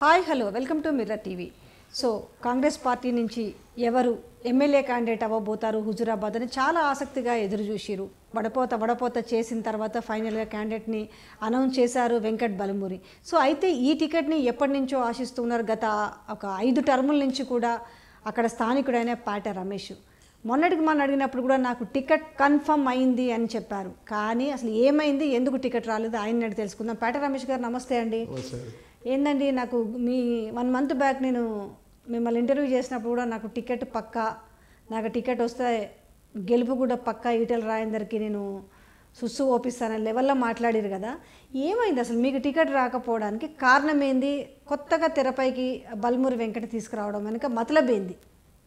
Hi hello welcome to Mirror TV so Congress party నుంచి ఎవరు MLA candidate అవ్వబోతారు Huzurabad అని చాలా ఆసక్తిగా ఎదురు చూసిరు వడపోత వడపోత చేసిన తర్వాత ఫైనల్గా క్యాండిడేట్ని అనౌన్స్ చేశారు వెంకట్ బలమూరి సో అయితే ఈ టికెట్ని ఎప్పటి నుంచో ఆశిస్తున్నారు గత ఒక ఐదు టర్ముల నుంచి కూడా అక్కడ స్థానికుడైన పాట రమేష్ మొన్నటికి మొన్న అడిగినప్పుడు కూడా నాకు టికెట్ కన్ఫర్మ్ అయింది అని చెప్పారు కానీ అసలు ఏమైంది ఎందుకు టికెట్ రాలేదు ఆయన అడిగి తెలుసుకుందాం పేట రమేష్ గారు నమస్తే అండి ఏందండి నాకు మీ వన్ మంత్ బ్యాక్ నేను మిమ్మల్ని ఇంటర్వ్యూ చేసినప్పుడు కూడా నాకు టికెట్ పక్కా నాకు టికెట్ వస్తే గెలుపు కూడా పక్కా ఈటల రాయందరికి నేను సుస్సు ఓపిస్తానని లెవెల్లో మాట్లాడారు కదా ఏమైంది అసలు మీకు టికెట్ రాకపోవడానికి కారణం ఏంది కొత్తగా తెరపైకి బల్మూరి వెంకట తీసుకురావడం వెనుక మతలబ్ ఏంది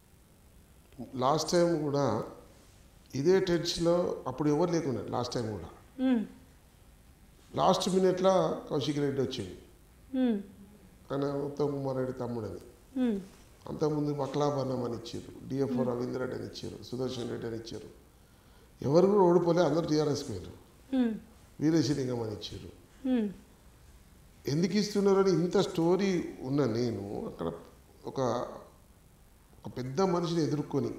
లాస్ట్ టైం కూడా ఇదే టెన్స్లో అప్పుడు ఎవరు లేకుండా లాస్ట్ టైం కూడా ఉమ్, లాస్ట్ మినిట్లో కౌశిక్ రెడ్డి వచ్చింది ఉమ్, ఆయన ఉత్తమ్ కుమార్ రెడ్డి తమ్ముడని ఉమ్, అంతకుముందు మక్లాభరణం అని ఇచ్చారు డిఎఫ్ఓ రవీంద్ర రెడ్డి అని ఇచ్చారు సుదర్శన్ రెడ్డి అని ఇచ్చారు ఎవరు కూడా ఓడిపోలే అందరూ టీఆర్ఎస్ పోయారు ఉమ్, వీరేశలింగం అని ఇచ్చారు ఉమ్, ఎందుకు ఇస్తున్నారని ఇంత స్టోరీ ఉన్న నేను అక్కడ ఒక ఒక పెద్ద మనిషిని ఎదుర్కొని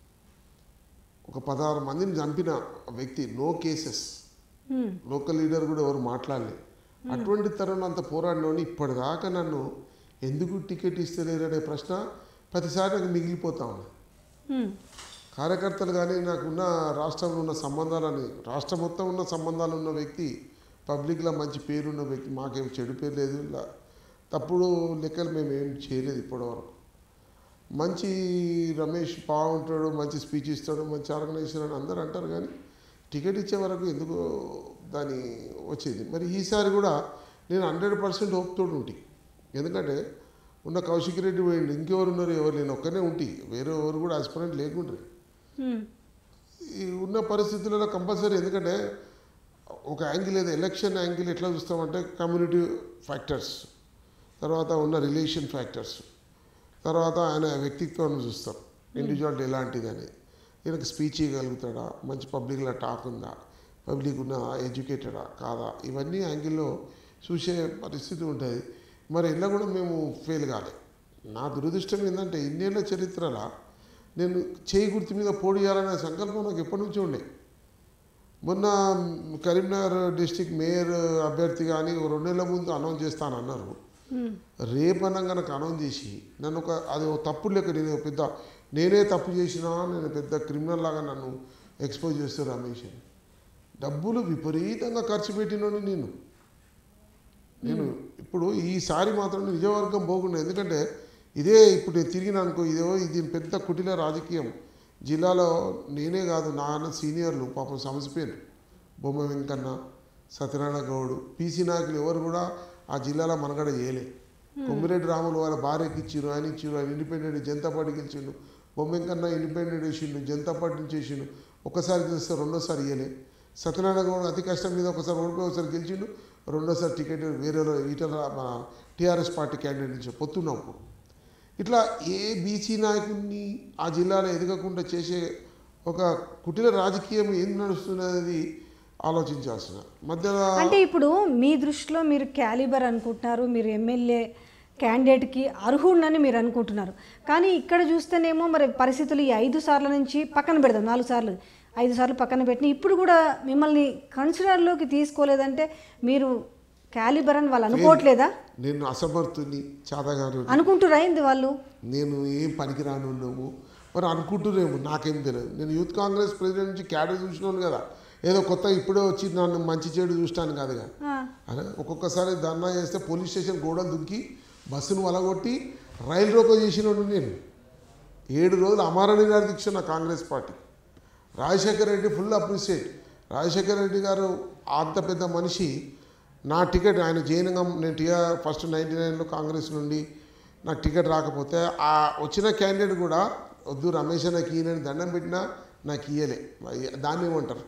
ఒక పదహారు మందిని చంపిన వ్యక్తి no cases um, local leader కూడా ఎవరు మాట్లాడలేదు అటువంటి తరుణం అంత పోరాడినోని ఇప్పటిదాకా నన్ను ఎందుకు టికెట్ ఇస్తలేరు అనే ప్రశ్న ప్రతిసారి నాకు మిగిలిపోతా ఉంది ఉమ్, కార్యకర్తలు కానీ నాకున్న రాష్ట్రంలో ఉన్న సంబంధాలని రాష్ట్రం మొత్తం ఉన్న సంబంధాలు ఉన్న వ్యక్తి పబ్లిక్లో మంచి పేరున్న వ్యక్తి మాకేం చెడు పేరు లేదు ఇలా తప్పుడు లెక్కలు మేము ఏం చేయలేదు ఇప్పటివరకు మంచి రమేష్ బాగుంటాడు మంచి స్పీచ్ ఇస్తాడు మంచి ఆర్గనైజేషన్ అని అందరూ అంటారు కానీ టికెట్ ఇచ్చే వరకు ఎందుకు దాని వచ్చేది మరి ఈసారి కూడా నేను హండ్రెడ్ పర్సెంట్ హోప్తోడు ఉంటి ఎందుకంటే ఉన్న కౌశిక్ రెడ్డి పోయిండు ఇంకెవరు ఉన్నారు ఎవరు నేను ఒక్కనే ఉంటి వేరే ఎవరు కూడా ఆస్పిరెంట్ లేకుండ్రి ఉమ్, ఈ ఉన్న పరిస్థితులలో కంపల్సరీ ఎందుకంటే ఒక యాంగిల్ ఏదో ఎలక్షన్ యాంగిల్ ఎట్లా చూస్తామంటే కమ్యూనిటీ ఫ్యాక్టర్స్ తర్వాత ఉన్న రిలేషన్ ఫ్యాక్టర్స్ తర్వాత ఆయన వ్యక్తిత్వాన్ని చూస్తాం ఇండివిజువాలిటీ ఎలాంటిది అని ఈయనకు స్పీచ్ ఇవ్వగలుగుతాడా మంచి పబ్లిక్లో టాక్ ఉందా పబ్లిక్ ఉన్న ఎడ్యుకేటెడా కాదా ఇవన్నీ యాంగిల్లో చూసే పరిస్థితి ఉంటుంది మరి ఇలా కూడా మేము ఫెయిల్ కాలే నా దురదృష్టం ఏంటంటే ఇన్నేళ్ల చరిత్రలో నేను చేయి గుర్తు మీద పోటీ చేయాలనే సంకల్పం నాకు ఎప్పటి నుంచో ఉండే మొన్న కరీంనగర్ డిస్టిక్ మేయర్ అభ్యర్థి కానీ ఓ రెండేళ్ల ముందు అనౌన్స్ చేస్తానన్నారు ఉమ్, రేపన్నా కనుక అనౌన్స్ చేసి నన్ను ఒక అది ఒక తప్పు లెక్క నేను ఒక పెద్ద నేనే తప్పు చేసినా నేను పెద్ద క్రిమినల్ లాగా నన్ను ఎక్స్పోజ్ చేస్తూ రమేష్ అని. డబ్బులు విపరీతంగా ఖర్చు పెట్టినోని నేను నేను ఇప్పుడు ఈసారి మాత్రం నిజవర్గం పోకుండా ఎందుకంటే ఇదే ఇప్పుడు నేను తిరిగిన అనుకో ఇదో ఇది పెద్ద కుటిల రాజకీయం జిల్లాలో నేనే కాదు నా అన్న సీనియర్లు పాపం సమసిపోయారు బొమ్మ వెంకన్న సత్యనారాయణ గౌడ్ పీసీ నాయకులు ఎవరు కూడా ఆ జిల్లాలో మనగడ చేయలే కొమ్మిరెడ్డి రాములు వాళ్ళ భార్యకి ఇచ్చిండు ఆయన ఇచ్చిండు ఆయన ఇండిపెండెంట్ జనతా పార్టీ గెలిచిండు బొమ్మ వెంకన్న ఇండిపెండెంట్ వేసిండు జనతా పార్టీ నుంచి వేసిండు ఒకసారి గెలిస్తే రెండోసారి ఇయ్యలే సత్యనారాయణ గౌడ్ అతి కష్టం మీద ఒకసారి ఓడిపోయి ఒకసారి గెలిచిండు రెండోసారి టికెట్ వేరే ఈటల మన టీఆర్ఎస్ పార్టీ క్యాండిడేట్ నుంచి పొత్తున్నాం ఇప్పుడు ఇట్లా ఏ బీసీ నాయకుడిని ఆ జిల్లాలో ఎదగకుండా చేసే ఒక కుటిల రాజకీయం ఏం నడుస్తున్నది ఆలోచించాల్సిన మధ్యలో అంటే ఇప్పుడు మీ దృష్టిలో మీరు క్యాలిబర్ అనుకుంటున్నారు మీరు ఎమ్మెల్యే క్యాండిడేట్కి అర్హుడినని మీరు అనుకుంటున్నారు కానీ ఇక్కడ చూస్తేనేమో మరి పరిస్థితులు ఈ ఐదు సార్ల నుంచి పక్కన పెడదాం నాలుగు సార్లు ఐదు సార్లు పక్కన పెట్టిన ఇప్పుడు కూడా మిమ్మల్ని కన్సిడర్లోకి తీసుకోలేదంటే మీరు క్యాలిబర్ అని వాళ్ళు అనుకోవట్లేదా నేను అసమర్థుని చాతగాను అనుకుంటురా అయింది వాళ్ళు నేను ఏం పనికిరాను ఉన్నాము మరి అనుకుంటున్నాము నాకేం తెలియదు నేను యూత్ కాంగ్రెస్ ప్రెసిడెంట్ నుంచి క్యాడర్ చూసినాను కదా ఏదో కొత్త ఇప్పుడే వచ్చి నన్ను మంచి చెడు చూస్తాను కాదుగా ఆ, అరే ఒక్కొక్కసారి ధర్నా చేస్తే పోలీస్ స్టేషన్ గోడలు దుంకి బస్సును వలగొట్టి రైలు రోకో చేసినోడు నేను ఏడు రోజులు అమరణ దీక్ష నా Congress party Rajasekhara Reddy full appreciate Rajasekhara Reddy గారు అంత పెద్ద మనిషి నా టికెట్ ఆయన జైనంగం నేను టీఆర్ ఫస్ట్ నైంటీ నైన్లో కాంగ్రెస్ నుండి నాకు టికెట్ రాకపోతే ఆ వచ్చిన క్యాండిడేట్ కూడా వద్దు రమేష్ నాకు ఈయనని దండం పెట్టినా నాకు ఇయ్యలే దాన్ని ఏమంటారు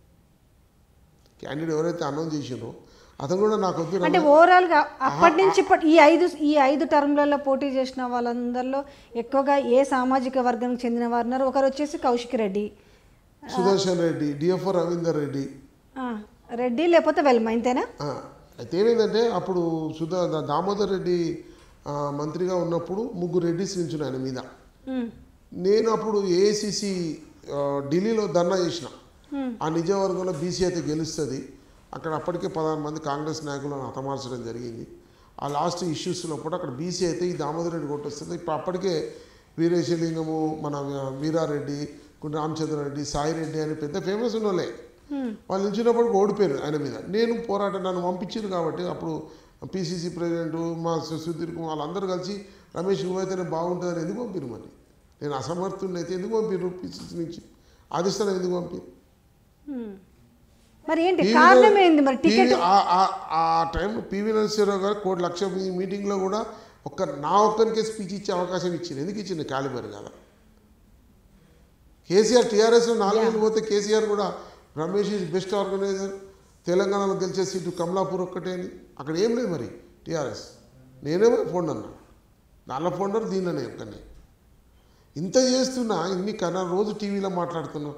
క్యాండిడేట్ ఎవరైతే అనౌన్స్ చేసిండ్రో అతను కూడా నాకు వద్దు అంటే రమేష్ ఓవరాల్గా అప్పటి నుంచి ఇప్పటి ఈ ఐదు ఈ ఐదు టర్మ్లలో పోటీ చేసిన వాళ్ళందరిలో ఎక్కువగా ఏ సామాజిక వర్గానికి చెందిన వారు ఉన్నారు ఒకరు వచ్చేసి కౌశిక్ రెడ్డి సుదర్శన్ రెడ్డి డిఎఫ్ఓ రవీందర్ రెడ్డి ఆ, రెడ్డి లేకపోతే వెల్మ ఇంతేనా ఆ, అయితే ఏమైందంటే అప్పుడు సుధా దా- దామోదర్ రెడ్డి ఆ, మంత్రిగా ఉన్నప్పుడు ముగ్గురు రెడ్డిస్ నించుని ఆయన మీద ఉమ్, నేను అప్పుడు ఏఐసిసి ఢిల్లీలో ధర్నా చేసిన ఉమ్, ఆ నిజవర్గంలో బీసీ అయితే గెలుస్తుంది అక్కడ అప్పటికే పదహారు మంది కాంగ్రెస్ నాయకులను హతమార్చడం జరిగింది ఆ లాస్ట్ ఇష్యూస్లో కూడా అక్కడ బీసీ అయితే ఈ దామోదర్ రెడ్డి కొట్టొస్తుంది ఇప్పుడు అప్పటికే వీరేశలింగము మన వీరారెడ్డి కుంటి రామచంద్రారెడ్డి సాయిరెడ్డి అని పెద్ద ఫేమస్ ఉన్నోళ్ళే ఉమ్, వాళ్ళు నిలిచినప్పుడు ఓడిపోయారు ఆయన మీద నేను పోరాటం నన్ను పంపించారు కాబట్టి అప్పుడు పిసిసి ప్రెసిడెంట్ మా సు- సుధీర్ కుమార్ వాళ్ళందరూ కలిసి రమేష్ నువ్వైతేనే బాగుంటుందని ఎందుకు పంపిరు మరి నేను అసమర్థుడిని అయితే ఎందుకు పంపిరు పిసిసి నుంచి ఆదిస్తాను ఎందుకు పంపిరు ఉమ్. మరి ఏంటి పివి కారణం ఏంది మరి పివి టికెట్ ఆ- ఆ- ఆ టైం పివి నరసింహరావు గారు కోటి లక్ష మీ- మీటింగ్లో కూడా ఒక్క నా ఒక్కరికే స్పీచ్ ఇచ్చే అవకాశం ఇచ్చింది ఎందుకు ఇచ్చింది కాలిబర్ కదా కేసీఆర్ టీఆర్ఎస్లో నాలుగేళ్ళు పోతే కేసీఆర్ కూడా రమేష్ ఈజ్ బెస్ట్ ఆర్గనైజర్ తెలంగాణలో గెలిచే సీటు కమలాపూర్ ఒక్కటే అని అక్కడ ఏం లేదు మరి టీఆర్ఎస్ నేనేమో ఫోన్ అన్నా నల్ల ఫోండర్ దీనిలోనే ఒక్కనే ఇంత చేస్తున్నా ఇన్ని కన్నా రోజు టీవీలో మాట్లాడుతున్నా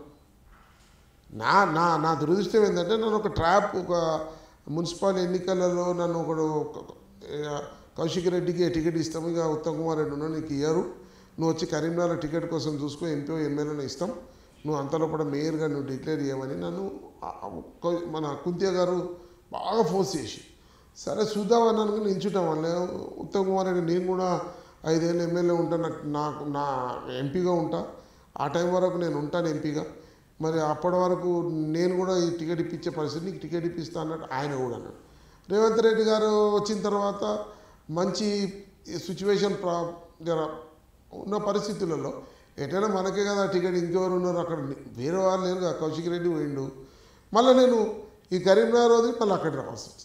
నా నా నా దురదృష్టం ఏంటంటే నన్ను ఒక ట్రాప్ ఒక మున్సిపల్ ఎన్నికలలో నన్ను ఒకడు ఒక- ఇక కౌశిక్ రెడ్డికి టికెట్ ఇస్తాం ఇక ఉత్తమ్ కుమార్ రెడ్డి ఉన్నాడు నీకు ఇయ్యరు నువ్వు వచ్చి కరీంనగర్ టికెట్ కోసం చూసుకో ఎంపీ ఎమ్మెల్యేని ఇస్తాం నువ్వు అంతలో కూడా మేయర్గా నువ్వు డిక్లేర్ చేయమని నన్ను ఆ- ఆ కౌ- మన కుంతియా గారు బాగా ఫోర్స్ చేసి సరే చూద్దాం అన్నాను నించుంటాం వాళ్ళే ఉత్తమ్ కుమార్ రెడ్డి నేను కూడా ఐదేళ్ళు ఎమ్మెల్యే ఉంటా నాకు నాకు నా ఎంపీగా ఉంటా ఆ టైం వరకు నేను ఉంటాను ఎంపీగా మరి అప్పటి వరకు నేను కూడా ఈ టికెట్ ఇప్పించే పరిస్థితి నీకు టికెట్ ఇప్పిస్తా అన్నట్టు ఆయన కూడా అన్నాడు రేవంత్ రెడ్డి గారు వచ్చిన తర్వాత మంచి సిచ్యువేషన్ ప్రా జర ఉన్న పరిస్థితులలో ఎటైనా మనకే కదా టికెట్ ఇంకెవరు ఉన్నారు అక్కడ వేరే వాళ్ళు లేరు కదా కౌశిక్ రెడ్డి పోయిండు మళ్ళీ నేను ఈ కరీంనగర్ వదిలి మళ్ళీ అక్కడ రావాల్సి వచ్చింది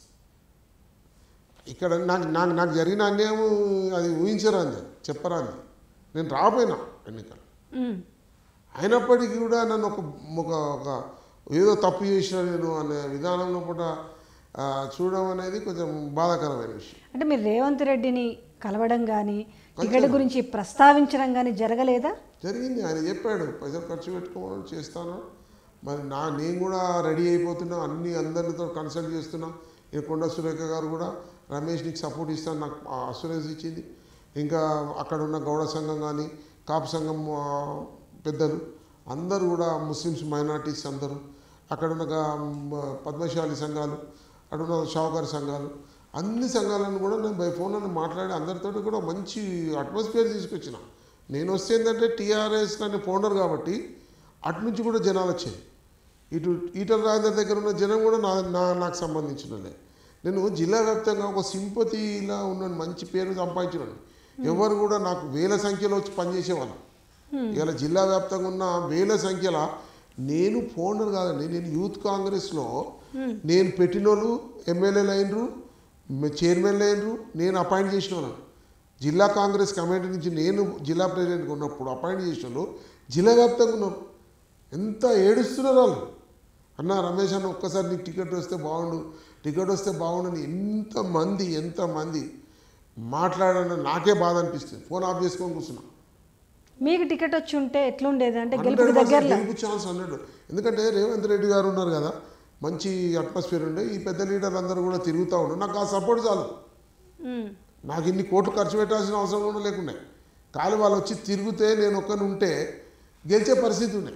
ఇక్కడ నాకు నాకు నాకు జరిగిన అన్యాయం అది ఊహించరాంది చెప్పరాంది నేను రాపోయినా ఎన్నికలు ఉమ్, అయినప్పటికీ కూడా నన్ను ఒక ఒక ఒక ఏదో తప్పు చేసిన నేను అనే విధానంలో కూడా ఆ, చూడడం అనేది కొంచెం బాధాకరమైన విషయం అంటే మీరు రేవంత్ రెడ్డిని కలవడం కానీ టికెట్ గురించి ప్రస్తావించడం కానీ జరగలేదా జరిగింది ఆయన చెప్పాడు పైసలు ఖర్చు పెట్టుకోమని చేస్తాను మరి నా నేను కూడా రెడీ అయిపోతున్నా అన్ని అందరితో కన్సల్ట్ చేస్తున్నా ఇక కొండ సురేఖ గారు కూడా రమేష్ నీకు సపోర్ట్ ఇస్తాను నాకు అసూరెన్స్ ఇచ్చింది ఇంకా అక్కడ ఉన్న గౌడ సంఘం కానీ కాపు సంఘం ఆ, పెద్దలు అందరూ కూడా ముస్లిమ్స్ మైనార్టీస్ అందరూ అక్కడ ఉన్న గా- మ- పద్మశాలి సంఘాలు అక్కడ ఉన్న షావుకారు సంఘాలు అన్ని సంఘాలను కూడా నేను బై ఫోన్ మాట్లాడి అందరితో కూడా మంచి అట్మాస్ఫియర్ తీసుకొచ్చిన నేను వస్తే ఏంటంటే టీఆర్ఎస్ అనే ఫౌండర్ కాబట్టి అటు నుంచి కూడా జనాలు వచ్చాయి ఇటు ఈటల రాజేందర్ దగ్గర ఉన్న జనం కూడా నా నా నాకు సంబంధించినలే నేను జిల్లా వ్యాప్తంగా ఒక సింపతిలా ఉన్న మంచి పేరు సంపాదించినాను ఎవరు కూడా నాకు వేల సంఖ్యలో వచ్చి పనిచేసేవాళ్ళు ఇలా జిల్లా వ్యాప్తంగా ఉన్న వేల సంఖ్యలో నేను ఫౌండర్ కాదండి నేను యూత్ కాంగ్రెస్లో నేను పెట్టిన వాళ్ళు ఎమ్మెల్యేలు అయినరు చైర్మన్లు అయినరు నేను అపాయింట్ చేసిన వాళ్ళని జిల్లా కాంగ్రెస్ కమిటీ నుంచి నేను జిల్లా ప్రెసిడెంట్గా ఉన్నప్పుడు అపాయింట్ చేసిన వాళ్ళు జిల్లా వ్యాప్తంగా ఉన్నారు ఎంత ఏడుస్తున్నారు వాళ్ళు అన్న రమేష్ అన్న ఒక్కసారి నీకు టికెట్ వస్తే బాగుండు టికెట్ వస్తే బాగుండని ఎంతమంది ఎంతమంది మాట్లాడని నాకే బాధ అనిపిస్తుంది ఫోన్ ఆఫ్ చేసుకొని కూర్చున్నా మీకు టికెట్ వచ్చి ఉంటే ఎట్లుండేది అంటే హండ్రెడ్ గెలుపుకి దగ్గరలో గెలుపు ఛాన్స్ హండ్రెడ్ ఎందుకంటే రేవంత్ రెడ్డి గారు ఉన్నారు కదా మంచి అట్మాస్ఫియర్ ఉండే ఈ పెద్ద లీడర్లు అందరూ కూడా తిరుగుతూ ఉన్నారు నాకు ఆ సపోర్ట్ చాలు ఉమ్, నాకు ఇన్ని కోట్లు ఖర్చు పెట్టాల్సిన అవసరం కూడా లేకుండా కానీ వాళ్ళు వచ్చి తిరిగితే నేను ఒక్కని ఉంటే గెలిచే పరిస్థితి ఉండే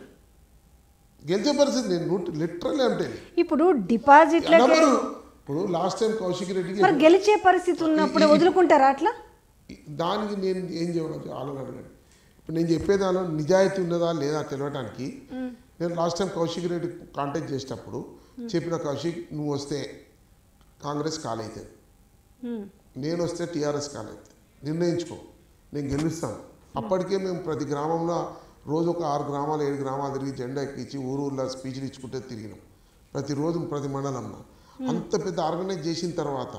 గెలిచే పరిస్థితి నేను లిటరల్లీ అంటే ఇప్పుడు డిపాజిట్లకే ఎవరు ఇప్పుడు లాస్ట్ టైం కౌశిక్ రెడ్డికి మరి గెలిచే పరిస్థితి ఉన్నప్పుడు వదులుకుంటారా అట్లా దానికి నేను ఏం చేయాలి ఆలోచన అడగండి ఇప్పుడు నేను చెప్పేదానిలో నిజాయితీ ఉన్నదా లేదా తెలియడానికి నేను last time Kaushik Reddy contact చేసేటప్పుడు చెప్పిన కౌశిక్ నువ్వు వస్తే కాంగ్రెస్ కాలవుతుంది ఉమ్, నేను వస్తే టీఆర్ఎస్ కాలేదు నిర్ణయించుకో నేను గెలుస్తాను అప్పటికే మేము ప్రతి గ్రామంలో రోజు ఒక ఆరు గ్రామాలు ఏడు గ్రామాలు తిరిగి జెండా ఎక్కించి ఊరు ఊర్లో స్పీచ్లు ఇచ్చుకుంటే తిరిగినాం ప్రతిరోజు ప్రతి మండలంలో అంత పెద్ద ఆర్గనైజ్ చేసిన తర్వాత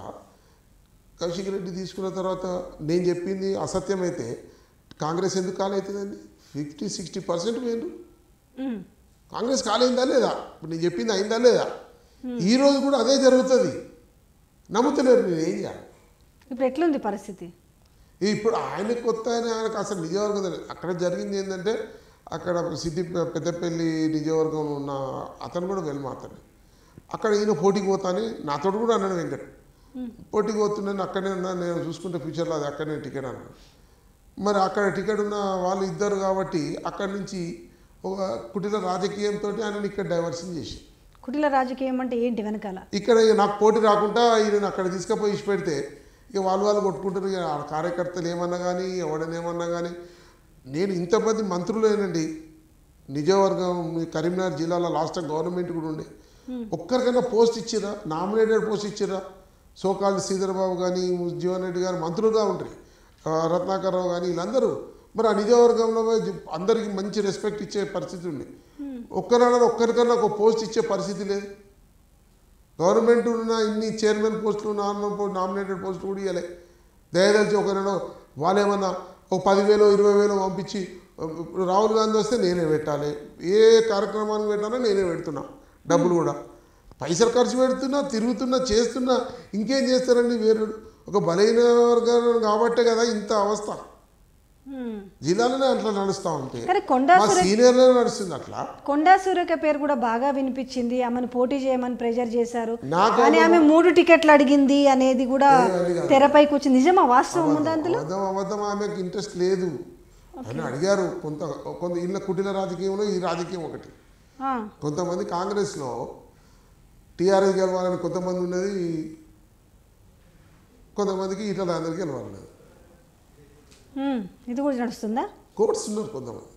కౌశిక్ రెడ్డి తీసుకున్న తర్వాత నేను చెప్పింది అసత్యమైతే కాంగ్రెస్ ఎందుకు కాలవుతుందండి ఫిఫ్టీ సిక్స్టీ పర్సెంట్ పోయిండు ఉమ్, కాంగ్రెస్ కాలేందా లేదా ఇప్పుడు నేను చెప్పింది అయిందా లేదా ఈ రోజు కూడా అదే జరుగుతుంది నమ్ముతలేరు నేను ఏం చేయాలి ఇప్పుడు ఎట్లుంది పరిస్థితి ఇప్పుడు ఆయన కొత్త ఆయన ఆయనకు అసలు నిజవర్గం తెలియదు అక్కడ జరిగింది ఏంటంటే అక్కడ సిద్ధి పెద్దపల్లి నిజవర్గంలో ఉన్న అతను కూడా వెల్మాతని అక్కడ ఈయన పోటీకి పోతాని నాతో కూడా అన్నాడు వెంకట్ పోటీకి పోతున్నాను అక్కడనే ఉన్నా నేను చూసుకుంటే ఫ్యూచర్లో అది అక్కడనే టికెట్ అన్నాడు మరి అక్కడ టికెట్ ఉన్న వాళ్ళు ఇద్దరు కాబట్టి అక్కడి నుంచి ఒక కుటిల రాజకీయంతో ఆయన ఇక్కడ డైవర్షన్ చేసి కుటిల రాజకీయం అంటే ఏంటి వెనకాల ఇక్కడ ఇక నాకు పోటీ రాకుండా ఈయన అక్కడ తీసుకుపోయి ఇచ్చి పెడితే ఇక వాళ్ళు వాళ్ళు కొట్టుకుంటారు ఇక ఆ కార్యకర్తలు ఏమన్నా కానీ ఎవడని ఏమన్నా కానీ నేను ఇంతమంది మంత్రులేనండి నిజవర్గం మీ కరీంనగర్ జిల్లాలో లాస్ట్ టైం గవర్నమెంట్ కూడా ఉండే ఒక్కరికైనా పోస్ట్ ఇచ్చిరా నామినేటెడ్ పోస్ట్ ఇచ్చిరా సోకాళ్ళు శ్రీధరబాబు కానీ జీవన్ రెడ్డి గారు మంత్రులుగా ఉంటారు ఆ, రత్నాకర్రావు కానీ వీళ్ళందరూ మరి ఆ నిజవర్గంలో పోయి జి- అందరికీ మంచి రెస్పెక్ట్ ఇచ్చే పరిస్థితి ఉంది ఒక్కరైనా ఒక్కరికన్నా ఒక పోస్ట్ ఇచ్చే పరిస్థితి లేదు గవర్నమెంట్ ఉన్న ఇన్ని చైర్మన్ పోస్టులు నామినల్ పోస్ట్ నామినేటెడ్ పోస్టులు కూడా ఇవ్వలే దయదలిచి ఒకరినో వాళ్ళు ఏమన్నా ఒక పదివేలు ఇరవై వేలు పంపించి ఇప్పుడు రాహుల్ గాంధీ వస్తే నేనే పెట్టాలి ఏ కార్యక్రమానికి పెట్టాలో నేనే పెడుతున్నా డబ్బులు కూడా పైసలు ఖర్చు పెడుతున్నా తిరుగుతున్నా చేస్తున్నా ఇంకేం చేస్తారండి వేరు ఒక బలహీన వర్గాలు కాబట్టే కదా ఇంత అవస్థ హ్మ్. జిల్లాలోనే అట్లా నడుస్తూ ఉంటే కానీ కొండా మా సురేఖ సీనియర్లోనే నడుస్తుంది అట్లా కొండా సూర్యక పేరు కూడా బాగా వినిపించింది ఆమెను పోటీ చేయమని ప్రెజర్ చేశారు నాకు కానీ ఆమె మూడు టికెట్లు అడిగింది అనేది కూడా తెరపైకి వచ్చింది నిజమా వాస్తవం ఉందా అందులో అబద్ధం అబద్ధం ఆమెకు ఇంట్రెస్ట్ లేదు అని అడిగారు కొంత కొంత ఇళ్ళ కుటీల రాజకీయంలో ఈ రాజకీయం ఒకటి ఆ, కొంతమంది కాంగ్రెస్లో టీఆర్ఎస్ గెలవాలని కొంతమంది ఉన్నది కొంతమందికి ఈటల అందరికీ గెలవాలన్నది హ్మ్. ఇది కూడా నడుస్తుందా కోర్ట్స్ ఉన్నారు కొంతమంది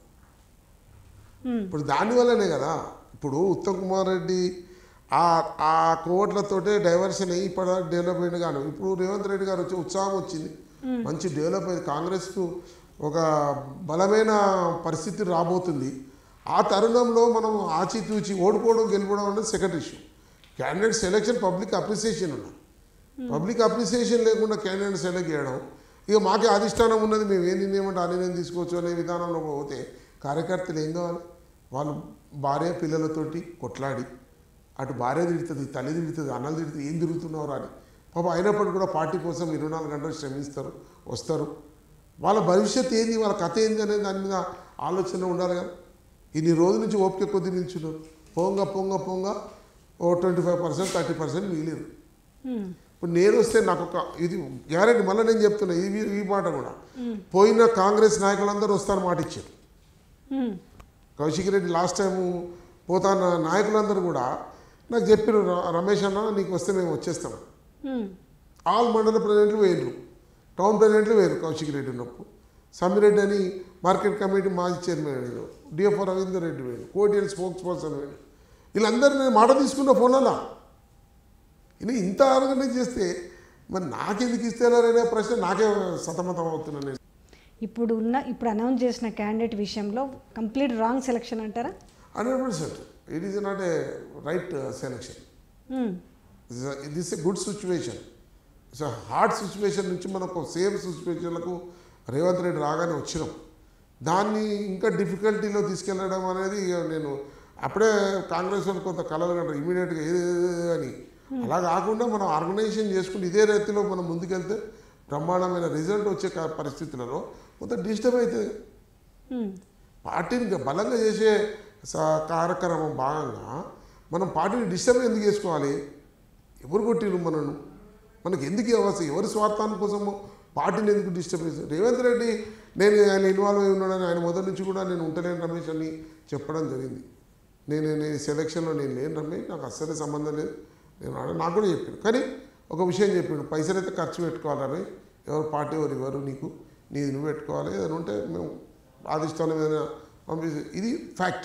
హ్మ్. ఇప్పుడు దానివల్లనే కదా ఇప్పుడు ఉత్తమ్ కుమార్ రెడ్డి ఆ ఆ కోట్లతోటే డైవర్షన్ అయ్యి ఇప్పుడు డెవలప్మెంట్ గాను ఇప్పుడు రేవంత్ రెడ్డి గారు వచ్చి ఉత్సాహం వచ్చింది మంచి డెవలప్ అయింది కాంగ్రెస్కు ఒక బలమైన పరిస్థితి రాబోతుంది ఆ తరుణంలో మనం ఆచితూచి ఓడిపోవడం గెలిపోవడం అనేది second issue candidate selection public appreciation ఉన్నది పబ్లిక్ అప్రిసియేషన్ లేకుండా క్యాండిడేట్ సెలెక్ట్ చేయడం ఇక మాకే అధిష్టానం ఉన్నది మేము ఏం నిర్ణయమంటే ఆ నిర్ణయం తీసుకోవచ్చు అనే విధానంలో పోతే కార్యకర్తలు ఏం కావాలి వాళ్ళు భార్య పిల్లలతోటి కొట్లాడి అటు భార్య తిడుతుంది తల్లి తిడుతుంది అన్నలు తిడుతుంది ఏం తిరుగుతున్నారు అని పాప అయినప్పటికీ కూడా పార్టీ కోసం ఇరవై నాలుగు గంటలు శ్రమిస్తారు వస్తారు వాళ్ళ భవిష్యత్తు ఏంది వాళ్ళ కథ ఏంది అనేది దాని మీద ఆలోచన ఉండాలి కదా ఇన్ని రోజుల నుంచి ఓపిక కొద్ది నిల్చున్నారు పొంగ పొంగ పొంగ ఓ twenty five percent thirty percent మిగిలిరు హ్మ్. ఇప్పుడు నేను వస్తే నాకు ఒక ఇది గ్యారెంటీ మళ్ళీ నేను చెప్తున్నా ఇది ఈ మాట కూడా పోయిన కాంగ్రెస్ నాయకులందరూ వస్తారు మాట ఇచ్చారు హ్మ్. కౌశిక్ రెడ్డి లాస్ట్ టైం పోతాన్న నాయకులందరూ కూడా నాకు చెప్పారు "ర- రమేష్ అన్న నీకు వస్తే మేము వచ్చేస్తాం హ్మ్. ఆల్ మండల ప్రెసిడెంట్లు వేయరు టౌన్ ప్రెసిడెంట్లు వేరు కౌశిక్ రెడ్డి ఉన్నప్పుడు సమ్మిరెడ్డి అని మార్కెట్ కమిటీ మాజీ చైర్మన్ వేయడు డిఎఫ్ఓ రవీందర్ రెడ్డి వేయడు కోటిఎల్ స్పోక్స్ పర్సన్ వేయడు వీళ్ళందరూ నేను మాట తీసుకున్న ఫోన్లలో ఇది ఇంత ఆర్గనైజ్ చేస్తే మరి నాకెందుకు ఇస్తేనారనే ప్రశ్న నాకే సతమతం అవుతున్నాను నేను ఇప్పుడు ఉన్న ఇప్పుడు అనౌన్స్ చేసిన క్యాండిడేట్ విషయంలో కంప్లీట్ రాంగ్ సెలక్షన్ అంటారా hundred percent it is not a right selection hmm. This a good situation so hard situation నుంచి మనకు సేమ్ సిచ్యువేషన్లకు రేవంత్ రెడ్డి రాగానే వచ్చినాం దాన్ని ఇంకా డిఫికల్టీలో తీసుకెళ్ళడం అనేది ఇక నేను అప్పుడే కాంగ్రెస్ వాళ్ళు కొంత కలలు కంటారు ఇమీడియట్గా ఏది అని అలా కాకుండా మనం ఆర్గనైజేషన్ చేసుకుని ఇదే రీతిలో మనం ముందుకెళ్తే బ్రహ్మాండమైన రిజల్ట్ వచ్చే క- పరిస్థితులలో కొంత డిస్టర్బ్ అవుతుంది హ్మ్. పార్టీని ఇంకా బలంగా చేసే స- కార్యక్రమం భాగంగా మనం పార్టీని డిస్టర్బ్ ఎందుకు చేసుకోవాలి ఎవరు కొట్టిరు మనను మనకి ఎందుకు ఈ అవసరం ఎవరి స్వార్థాని కోసము పార్టీని ఎందుకు డిస్టర్బ్ చేస్తారు రేవంత్ రెడ్డి నేను ఆయన ఇన్వాల్వ్ అయి ఉన్నాడని ఆయన మొదటి నుంచి కూడా నేను ఉంటలేను రమేష్ అని చెప్పడం జరిగింది నేను నేను సెలక్షన్లో నేను లేను రమేష్ నాకు అస్సలే సంబంధం లేదు నేను ఆడ- నాకు కూడా చెప్పాను కానీ ఒక విషయం చెప్పాడు పైసలు అయితే ఖర్చు పెట్టుకోవాలని ఎవరు పార్టీ ఎవరు ఎవరు నీకు నీది నువ్వు పెట్టుకోవాలి ఏదైనా ఉంటే మేము ఆదిష్టానం ఏదైనా పంపిస్తే ఇది ఫ్యాక్ట్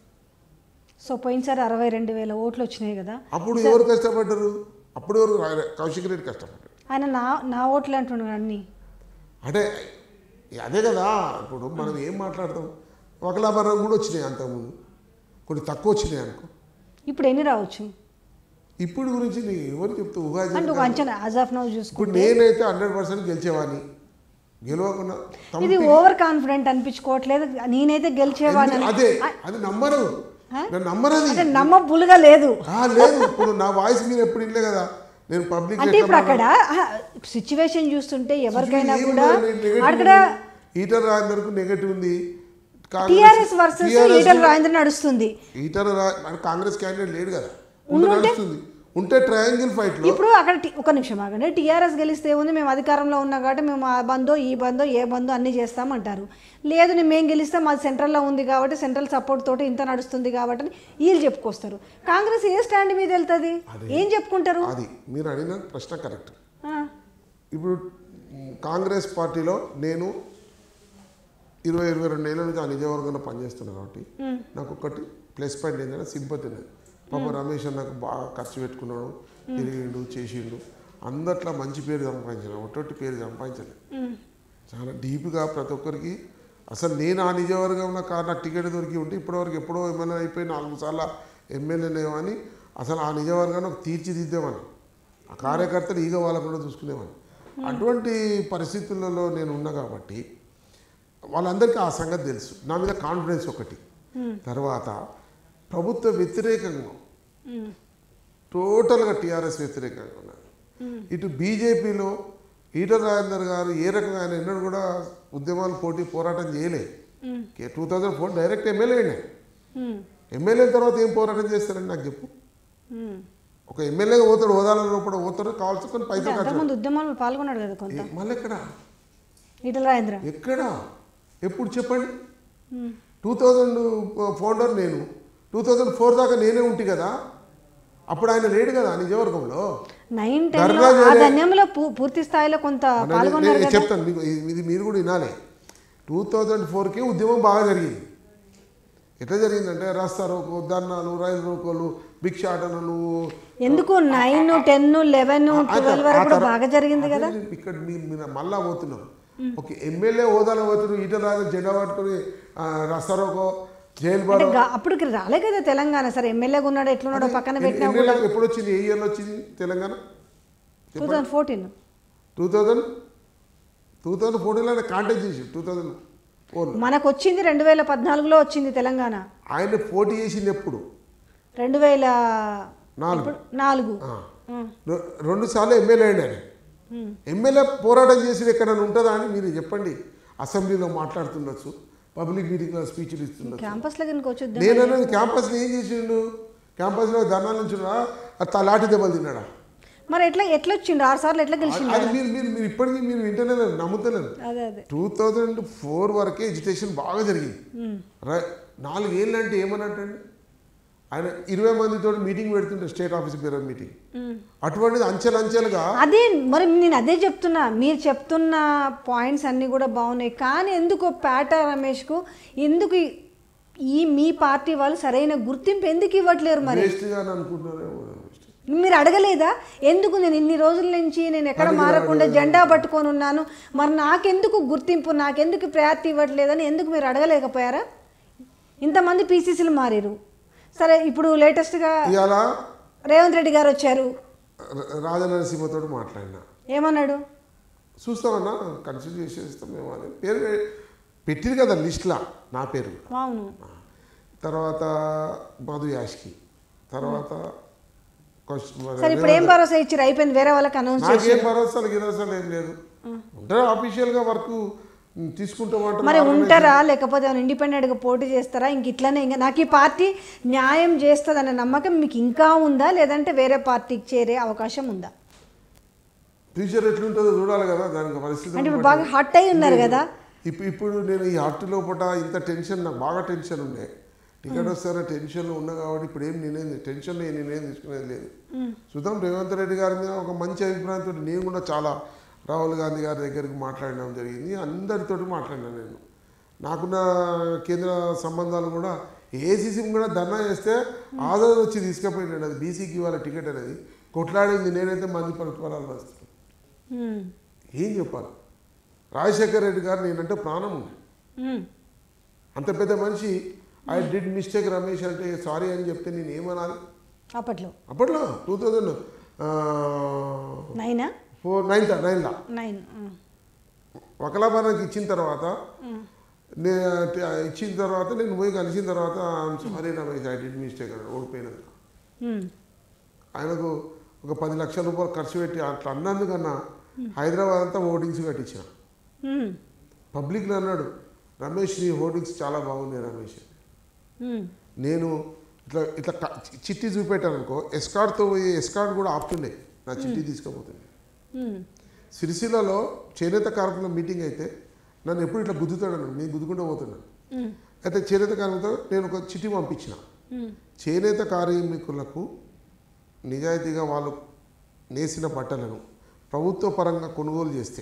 సో పోయినసారి అరవై రెండు వేల ఓట్లు వచ్చినాయి కదా అప్పుడు ఎవరు కష్టపడ్డారు అప్పుడు ఎవరు రా- కౌశిక్ రెడ్డి కష్టపడ్డాడు ఆయన నా నా ఓట్లు అంటున్నాడు అన్నీ అంటే అదే కదా ఇప్పుడు మనం ఏం మాట్లాడతాం ఒకలాభరణం కూడా వచ్చినాయి అంతకుముందు కొన్ని తక్కువ వచ్చినాయి అనుకో ఇప్పుడు ఎన్ని రావచ్చు ఇప్పుడు గురించి నీ ఎవరు చెప్తా ఉగాది అంటే ఒక అంచనా యాజ్ ఆఫ్ నౌ ఇప్పుడు చూసుకుంటే నేనైతే హండ్రెడ్ పర్సెంట్ గెలిచేవాడిని గెలవకుండా తమ- ఇది ఓవర్ కాన్ఫిడెంట్ అనిపించుకోవట్లేదు నేనైతే గెలిచేవాడిని అదే అది నమ్మరు ఆ? నన్ను నమ్మరది అంటే నమ్మబులుగా లేదు ఆ, లేదు ఇప్పుడు నా వాయిస్ మీరు ఎప్పుడు వినలే కదా నేను పబ్లిక్ అంటే ఇప్పుడు అక్కడ సిచ్యువేషన్ చూస్తుంటే ఎవరికైనా కూడా అక్కడ ఈటర్ రాజేందర్కు నెగటివ్ ఉంది టిఆర్ఎస్ వర్సెస్ ఈటల రాజేంద్ర నడుస్తుంది ఈటర్ రా- మన కాంగ్రెస్ క్యాండిడేట్ లేడు కదా ఉండుంటే? నడుస్తుంది ఉంటే ట్రయాంగిల్ ఫైట్లో ఇప్పుడు అక్కడ టి- ఒక నిమిషం ఆగండి టీఆర్ఎస్ గెలిస్తే ఉంది మేము అధికారంలో ఉన్నాం కాబట్టి మేము ఆ బందో ఈ బందో ఏ బందో అన్నీ చేస్తామంటారు లేదు నేను మేము గెలిస్తే మాది సెంట్రల్లో ఉంది కాబట్టి సెంట్రల్ సపోర్ట్ తోటి ఇంత నడుస్తుంది కాబట్టి అని వీళ్ళు చెప్పుకొస్తారు కాంగ్రెస్ ఏ స్టాండ్ మీద వెళ్తుంది ఏం చెప్పుకుంటారు అది మీరు అడిగిన ప్రశ్న కరెక్ట్ ఆ, ఇప్పుడు మ్, కాంగ్రెస్ పార్టీలో నేను ఇరవై ఇరవై రెండు ఏళ్ళ నుంచి ఆ నిజవర్గంలో పనిచేస్తున్నాను కాబట్టి నాకు ఒకటి ప్లస్ పాయింట్ ఏంటంటే సింపతి ఉన్నది పాప రమేష్ నాకు బాగా ఖర్చు పెట్టుకున్నాడు తిరిగిండు చేసిండు అందట్లో మంచి పేరు సంపాదించాను ఒట్టొట్టి పేరు సంపాదించలేదు చాలా డీప్గా ప్రతి ఒక్కరికి అసలు నేను ఆ నిజవర్గంలో కాదు నాకు టికెట్ దొరికి ఉంటే ఇప్పటివరకు ఎప్పుడో ఎమ్మెల్యే అయిపోయి నాలుగు సార్లు ఎమ్మెల్యేనేమని అసలు ఆ నిజవర్గాన్ని ఒక తీర్చిదిద్దామని ఆ కార్యకర్తలు ఈగ వాళ్ళకు కూడా చూసుకునేవాడిని అటువంటి పరిస్థితులలో నేను ఉన్నా కాబట్టి వాళ్ళందరికీ ఆ సంగతి తెలుసు నా మీద కాన్ఫిడెన్స్ ఒకటి తర్వాత ప్రభుత్వ వ్యతిరేకంగా ఉమ్, టోటల్గా టీఆర్ఎస్ వ్యతిరేకంగా ఉన్నారు ఇటు బీజేపీలో ఈటల రాజేందర్ గారు ఏ రకంగా ఆయన ఎన్నడూ కూడా ఉద్యమాలు పోటీ పోరాటం చేయలే um, two thousand four direct MLA అయినా ఉమ్, ఎమ్మెల్యే అయిన తర్వాత ఏం పోరాటం చేస్తారని నాకు చెప్పు ఉమ్. ఒక ఎమ్మెల్యేగా పోతాడు హోదాల లోపల పోతాడు కావాల్సిన అంటే పైసలు ఖర్చు అంతకుముందు ఉద్యమాలు పాల్గొన్నాడు కదా కొంత ఏ- మళ్ళీ ఎక్కడ ఈటల రాజేంద్ర ఎక్కడ ఎప్పుడు చెప్పండి ఉమ్. టూ థౌజండ్ ఫౌండర్ నేను టూ థౌజండ్ ఫోర్ దాకా నేనే ఉంటి కదా అప్పుడు ఆయన లేడు కదా నిజవర్గంలో నైన్ టెన్ దర్గా ఆ చేయలే. ధన్యంలో పూ- పూర్తి స్థాయిలో కొంత మన- పాల్గొన్నారు నేను కదా చెప్తాను మీకు ఇది- ఇది మీరు కూడా వినాలి టూ థౌజండ్ ఫోర్కి ఉద్యమం బాగా జరిగింది ఎట్లా జరిగిందంటే రాస్తా రోకో ధర్నాలు రైలు రోకోలు భిక్షాటనలు ఎందుకు నైన్ టెన్ లెవెన్ ఆ ట్వెల్వ్ తర్వా- వరకు ఆ కూడా తర్వా- బాగా జరిగింది అదే కదా నేను ఇక్కడ మీరు మీరు మళ్ళా పోతున్నాం ఒక ఎమ్మెల్యే హోదాలో పోతున్నారు ఈటల రాజు జెండా పట్టుకుని ఆ, రస్తారోకో జైలు అంటే బాడో గా- అప్పటికి రాలే కదా తెలంగాణ సరే ఎమ్మెల్యేగా ఉన్నాడు ఎట్లున్నాడో పక్కన పెట్టినా కూడా ఎన్నేళ్ళకి ఎప్పుడు వచ్చింది ఏ ఇయర్లో వచ్చింది Telangana two thousand fourteen two thousand two thousand ఫోర్టీన్లో ఆయన కాంటాక్ట్ చేసి టూ థౌజండ్ ఫోర్లో మనకు వచ్చింది రెండు వేల పద్నాలుగులో వచ్చింది తెలంగాణ ఆయన పోటీ చేసింది ఎప్పుడు రెండు వేల నాలుగు ఎప్పుడు? నాలుగు ఆ. ఉమ్, రె- రెండు సార్లు ఎమ్మెల్యే అయ్యాడు ఆయన ఉమ్. ఎమ్మెల్యే పోరాటం చేసి ఎక్కడైనా ఉంటుందా అని మీరు చెప్పండి అసెంబ్లీలో మాట్లాడుతుండొచ్చు పబ్లిక్ మీటింగ్లో స్పీచ్లు ఇస్తుండొచ్చు క్యాంపస్లో కనుక వచ్చి నేను అనేది క్యాంపస్లో ఏం చేసిండు క్యాంపస్లో ధర్నాలు నుంచున్నా అది లాఠీ దెబ్బలు తిన్నాడా మరి ఎట్లా ఎట్లా వచ్చిండు ఆరు సార్లు ఎట్లా గెలిచిండు అది మీరు మీరు మీరు ఇప్పటికీ మీరు వింటలేరు నమ్ముతలేరు అదే అదే టూ థౌజండ్ ఫోర్ వరకే ఎడ్యుకేషన్ బాగా జరిగింది రై నాలుగేళ్ళు అంటే ఏమన్నట్టండి ఆయన ఇరవై మందితో మీటింగ్ పెడుతుంటే స్టేట్ ఆఫీస్ పేరు మీటింగ్ ఉమ్. అటువంటిది అంచెలంచెలుగా అదే మరి నేను అదే చెప్తున్నా మీరు చెప్తున్న పాయింట్స్ అన్నీ కూడా బాగున్నాయి కానీ ఎందుకు పేట రమేష్కు ఎందుకు ఈ- ఈ మీ పార్టీ వాళ్ళు సరైన గుర్తింపు ఎందుకు ఇవ్వట్లేరు మరి వేస్ట్గా అనుకుంటున్నారేమో మీరు అడగలేదా ఎందుకు నేను ఇన్ని రోజుల నుంచి నేను ఎక్కడ అడిగారు, మారకుండా అడిగారు. జెండా పట్టుకొని ఉన్నాను మరి నాకెందుకు గుర్తింపు నాకెందుకు ప్రయారిటీ ఇవ్వట్లేదని ఎందుకు మీరు అడగలేకపోయారా ఇంతమంది పీసీసీలు మారారు సరే ఇప్పుడు లేటెస్ట్గా ఇవాళ రేవంత్ రెడ్డి గారు వచ్చారు రాజనరసింహతో మాట్లాడినా ఏమన్నాడు చూస్తామన్నా కన్సిడర్ చేసేస్తాం మేము అని పేరు పెట్టిరు కదా లిస్ట్లో నా పేరు అవును తర్వాత మధు యాష్కి తర్వాత క్వశ్చన్ మరి సరే ఇప్పుడు ఏం భరోసా ఇచ్చారు అయిపోయింది వేరే వాళ్ళకి అనౌన్స్ చేసి నాకేం భరోసాలు గిరోసాలు ఏం లేదు ఉంటారు ఆఫీషియల్గా వర్క్ తీసుకుంటామంటారు మరి ఉంటారా లేకపోతే ఏమైనా ఇండిపెండెంట్గా పోటీ చేస్తారా ఇంక ఇట్లనే ఇంకా నాకు ఈ పార్టీ న్యాయం చేస్తుందనే నమ్మకం మీకు ఇంకా ఉందా లేదంటే వేరే పార్టీకి చేరే అవకాశం ఉందా ఫ్యూచర్ ఎట్లుంటుందో చూడాలి కదా దానికి పరిస్థితి అంటే ఇప్పుడు బాగా హట్ అయి ఉన్నారు కదా ఇప్పుడు ఇప్పుడు నేను ఈ హార్ట్ లోపల ఇంత టెన్షన్ నాకు బాగా టెన్షన్ ఉండే టికెట్ వస్తారో టెన్షన్లో ఉన్నా కాబట్టి ఇప్పుడు ఏం నేనేం టెన్షన్లో ఏం నేనేం తీసుకునేది లేదు చూద్దాం రేవంత్ రెడ్డి గారి మీద ఒక మంచి అభిప్రాయంతో నేను కూడా చాలా రాహుల్ గాంధీ గారి దగ్గరికి మాట్లాడడం జరిగింది అందరితోటి మాట్లాడినా నేను నాకున్న కేంద్ర సంబంధాలు కూడా ఏసీసీ కూడా ధర్నా చేస్తే ఆదరణ వచ్చి తీసుకుపోయినాడు అది బీసీకి ఇవాళ టికెట్ అనేది కొట్లాడింది నేనైతే మంది పలుకుపడాలి వస్తుంది ఉమ్, ఏం చెప్పాలి రాజశేఖర్ రెడ్డి గారు నేనంటే ప్రాణం ఉంది ఉమ్, అంత పెద్ద మనిషి ఐ డిడ్ మిస్టేక్ రమేష్ అంటే సారీ అని చెప్తే నేను ఏమనాలి అప్పట్లో అప్పట్లో టూ థౌజండ్ నైనా ఫోర్ నైన్త్ నైన్లా నైన్ ఉమ్, వకలాభరణకి ఇచ్చిన తర్వాత నే ఇచ్చిన తర్వాత నేను పోయి కలిసిన తర్వాత sorry Ramesh I did mistake అని ఓడిపోయినాక ఉమ్, ఆయనకు ఒక పది లక్షల రూపాయలు ఖర్చు పెట్టి అట్లా అన్నందుకన్నా హైదరాబాద్ అంతా ఓటింగ్స్ కట్టించిన ఉమ్, పబ్లిక్లో అన్నాడు రమేష్ నీ హోర్డింగ్స్ చాలా బాగున్నాయి రమేష్ ఉమ్, నేను ఇట్లా ఇట్లా క- చిట్టి చూపెట్టాను అనుకో ఎస్కార్డ్తో పోయి ఎస్కార్డ్ కూడా ఆపుతుండే నా చిట్టి తీసుకుపోతుండే ఉమ్, సిరిసిల్లలో చేనేత కార్మికుల మీటింగ్ అయితే నన్ను ఎప్పుడు ఇట్లా గుద్దుతాడు నేను గుద్దుకుంటూ పోతున్నాను ఉమ్, అయితే చేనేత కార్మికులతో నేను ఒక చిట్టి పంపించిన ఉమ్, చేనేత కార్మికులకు నిజాయితీగా వాళ్ళు నేసిన బట్టలను ప్రభుత్వ పరంగా కొనుగోలు చేస్తే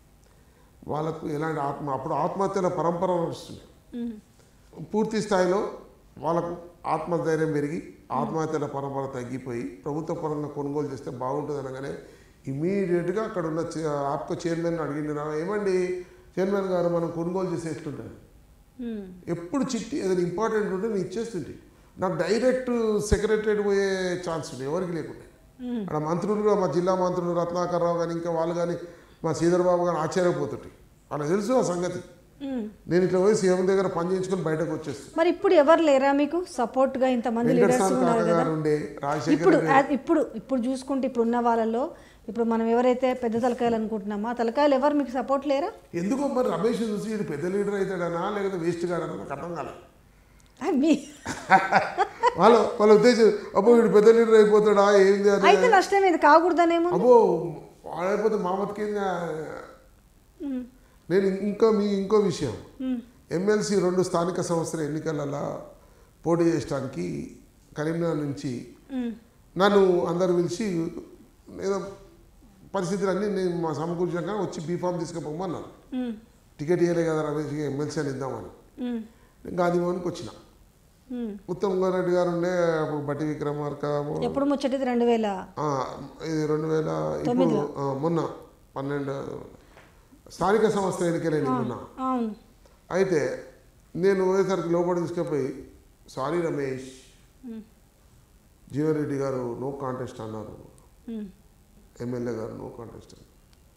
వాళ్ళకు ఎలాంటి ఆత్మ అప్పుడు ఆత్మహత్యల పరంపర నడుస్తుంది ఉమ్, పూర్తి స్థాయిలో వాళ్ళకు ఆత్మధైర్యం పెరిగి ఆత్మహత్యల పరంపర తగ్గిపోయి ప్రభుత్వ పరంగా కొనుగోలు చేస్తే బాగుంటుంది అనగానే ఇమీడియట్గా అక్కడ ఉన్న చే- ఆప్కో చైర్మన్ అడిగింది "నా ఏమండి చైర్మన్ గారు మనం కొనుగోలు చేసే ఎట్లుంటుంది ఉమ్, ఎప్పుడు చిట్టి ఏదైనా ఇంపార్టెంట్ ఉంటే నేను ఇచ్చేస్తుంటే నాకు డైరెక్ట్ సెక్రటరేట్ పోయే ఛాన్స్ ఉంది ఎవరికి లేకుండా ఉమ్. అక్కడ మంత్రులుగా మా జిల్లా మంత్రులు రత్నాకర్ రావు కానీ ఇంకా వాళ్ళు కానీ మా శ్రీధర్ బాబు కానీ ఆశ్చర్యపోతుంటే వాళ్ళకి తెలుసు ఆ సంగతి ఉమ్. నేను ఇట్లా పోయి సీఎం దగ్గర పని చేయించుకొని బయటకు వచ్చేస్తాను మరి ఇప్పుడు ఎవరు లేరా మీకు సపోర్ట్ గా ఇంతమంది లీడర్స్ వెంకటస్వామి ఉన్నారు కాక కదా గారు ఉండే రాజశేఖర్ ఇప్పుడు రెడ్డి ఆ- ఇప్పుడు ఇప్పుడు చూసుకుంటే ఇప్పుడు ఉన్న వాళ్ళలో ఇప్పుడు మనం ఎవరైతే పెద్ద తలకాయలు అనుకుంటున్నామో ఆ తలకాయలు ఎవరు మీకు సపోర్ట్ లేరా ఎందుకో మరి రమేష్ చూసి వీడు పెద్ద లీడర్ అవుతాడనా లేకపోతే వేస్ట్ కాడనా నాకు అర్థం కాలేదు ఆ, మీ వాళ్ళ వాళ్ళ ఉద్దేశం అబ్బో వీడు పెద్ద లీడర్ అయిపోతాడా ఏంది అని అయితే నష్టం ఇది కాకూడదనేమో అబ్బో వాడైపోతే మామతికింగా ఉమ్, నేను ఇంకో మీ ఇంకో విషయం ఉమ్, ఎమ్మెల్సీ రెండు స్థానిక సంస్థల ఎన్నికలలో పోటీ చేయడానికి కరీంనగర్ నుంచి ఉమ్, నన్ను అందరు పిలిచి ఏదో పరిస్థితులన్నీ నేను మా సమకూర్చాక వచ్చి బీఫామ్ తీసుకుపోమన్నారు ఉమ్, టికెట్ ఇవ్వలే కదా రమేష్కి ఎమ్మెల్సీ అని ఇద్దామని ఉమ్, నేను గాంధీభవన్కి వచ్చిన ఉమ్. ఉత్తమ్ కుమార్ రెడ్డి గారు ఉండే అప్పుడు బట్టి విక్రమార్క ఎప్పుడు ముచ్చటిది రెండు వేల ఆ, ఇది రెండు వేల ఇప్పుడు ఆ, మొన్న పన్నెండు స్థానిక సంస్థ ఎన్నికలు మొన్న అవును అయితే నేను పోయేసరికి లోపల తీసుకుపోయి సారీ రమేష్ ఉమ్, జీవన్ రెడ్డి గారు నో కాంటెస్ట్ అన్నారు ఉమ్, ఎమ్మెల్యే గారు నో కాంటెస్ట్ అన్నారు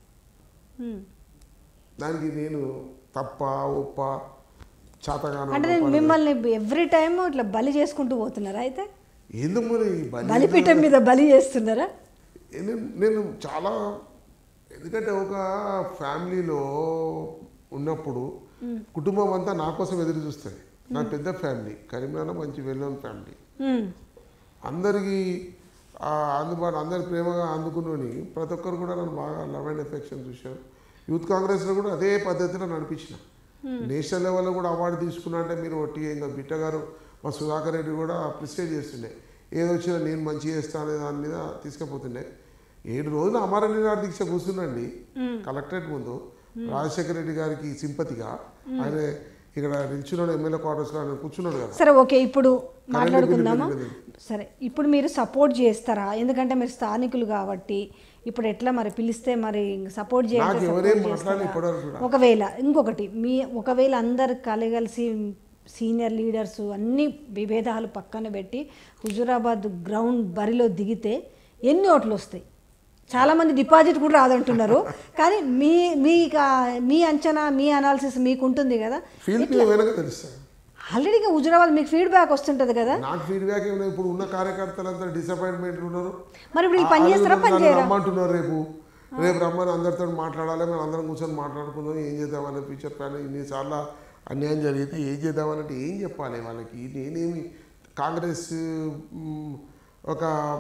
ఉమ్. దానికి నేను తప్ప ఒప్ప చేతగాను అంటే నేను మిమ్మల్ని ఎవ్రీ టైం ఇట్లా బలి చేసుకుంటూ పోతున్నారా అయితే ఎందుకు మరి ఈ బలి బలిపీఠం మీద బలి చేస్తున్నారా నేను నేను చాలా ఎందుకంటే ఒక ఫ్యామిలీలో ఉన్నప్పుడు కుటుంబం అంతా నా కోసం ఎదురు చూస్తుంది నా పెద్ద ఫ్యామిలీ కరీంనగర్ మంచి వెల్లోని ఫ్యామిలీ ఉమ్, అందరికీ ఆ అందుబాటు అందరి ప్రేమగా అందుకుని ప్రతి ఒక్కరు కూడా నన్ను బాగా లవ్ అండ్ ఎఫెక్షన్ చూశారు యూత్ కాంగ్రెస్లో కూడా అదే పద్ధతిలో నడిపించిన నేషనల్ లెవెల్లో కూడా అవార్డు తీసుకున్నా అంటే మీరు ఒట్టి ఇంకా బిట్ట గారు మా సుధాకర్ రెడ్డి కూడా అప్రిషియేట్ చేస్తుండే ఏదో వచ్చినా నేను మంచి చేస్తా అనే దాని మీద తీసుకుపోతుండే ఏడు రోజులు అమర నిరాహార దీక్ష కూర్చున్నాండి కలెక్టరేట్ ముందు రాజశేఖర రెడ్డి గారికి సింపతిగా ఆయన ఇక్కడ నిల్చున్నాడు ఎమ్మెల్యే క్వార్టర్స్లో ఆయన కూర్చున్నాడు కదా సరే ఓకే ఇప్పుడు మాట్లాడుకుందామా బిల్లు సరే ఇప్పుడు మీరు సపోర్ట్ చేస్తారా ఎందుకంటే మీరు స్థానికులు కాబట్టి ఇప్పుడు ఎట్లా మరి పిలిస్తే మరి సపోర్ట్ నాకు చేయాలి ఎవరేం మాట్లాడలేదు ఇప్పటివరకు కూడా ఒకవేళ ఇంకొకటి మీ ఒకవేళ అందరు కలగలిసి సీనియర్ లీడర్స్ అన్ని విభేదాలు పక్కన పెట్టి హుజురాబాద్ గ్రౌండ్ బరిలో దిగితే ఎన్ని ఓట్లు వస్తాయి చాలామంది డిపాజిట్ కూడా రాదంటున్నారు కానీ మీ మీ కా- మీ అంచనా మీ అనాలిసిస్ మీకు ఉంటుంది కదా ఫీల్డ్ వెనక తెలుస్తాను ఆల్రెడీగా హుజురాబాద్ మీకు ఫీడ్బ్యాక్ వస్తుంటుంది కదా నాకు ఫీడ్బ్యాక్ ఏమైనా ఇప్పుడు ఉన్న కార్యకర్తలంతా డిసప్పాయింట్మెంట్ ఉన్నారు మరి ఇప్పుడు వీళ్ళు పని చేస్తారా పని నన్ను చేయరా రమ్మంటున్నారు రేపు రేపు రమ్మని అందరితో మాట్లాడాలి మేము అందరం కూర్చొని మాట్లాడుకుందాం ఏం చేద్దామని ఫ్యూచర్ ప్లాన్ ఇన్నిసార్లు అన్యాయం జరిగితే ఏం చేద్దామనంటే ఏం చెప్పాలి వాళ్ళకి నేనేమి కాంగ్రెస్ మ్, ఒక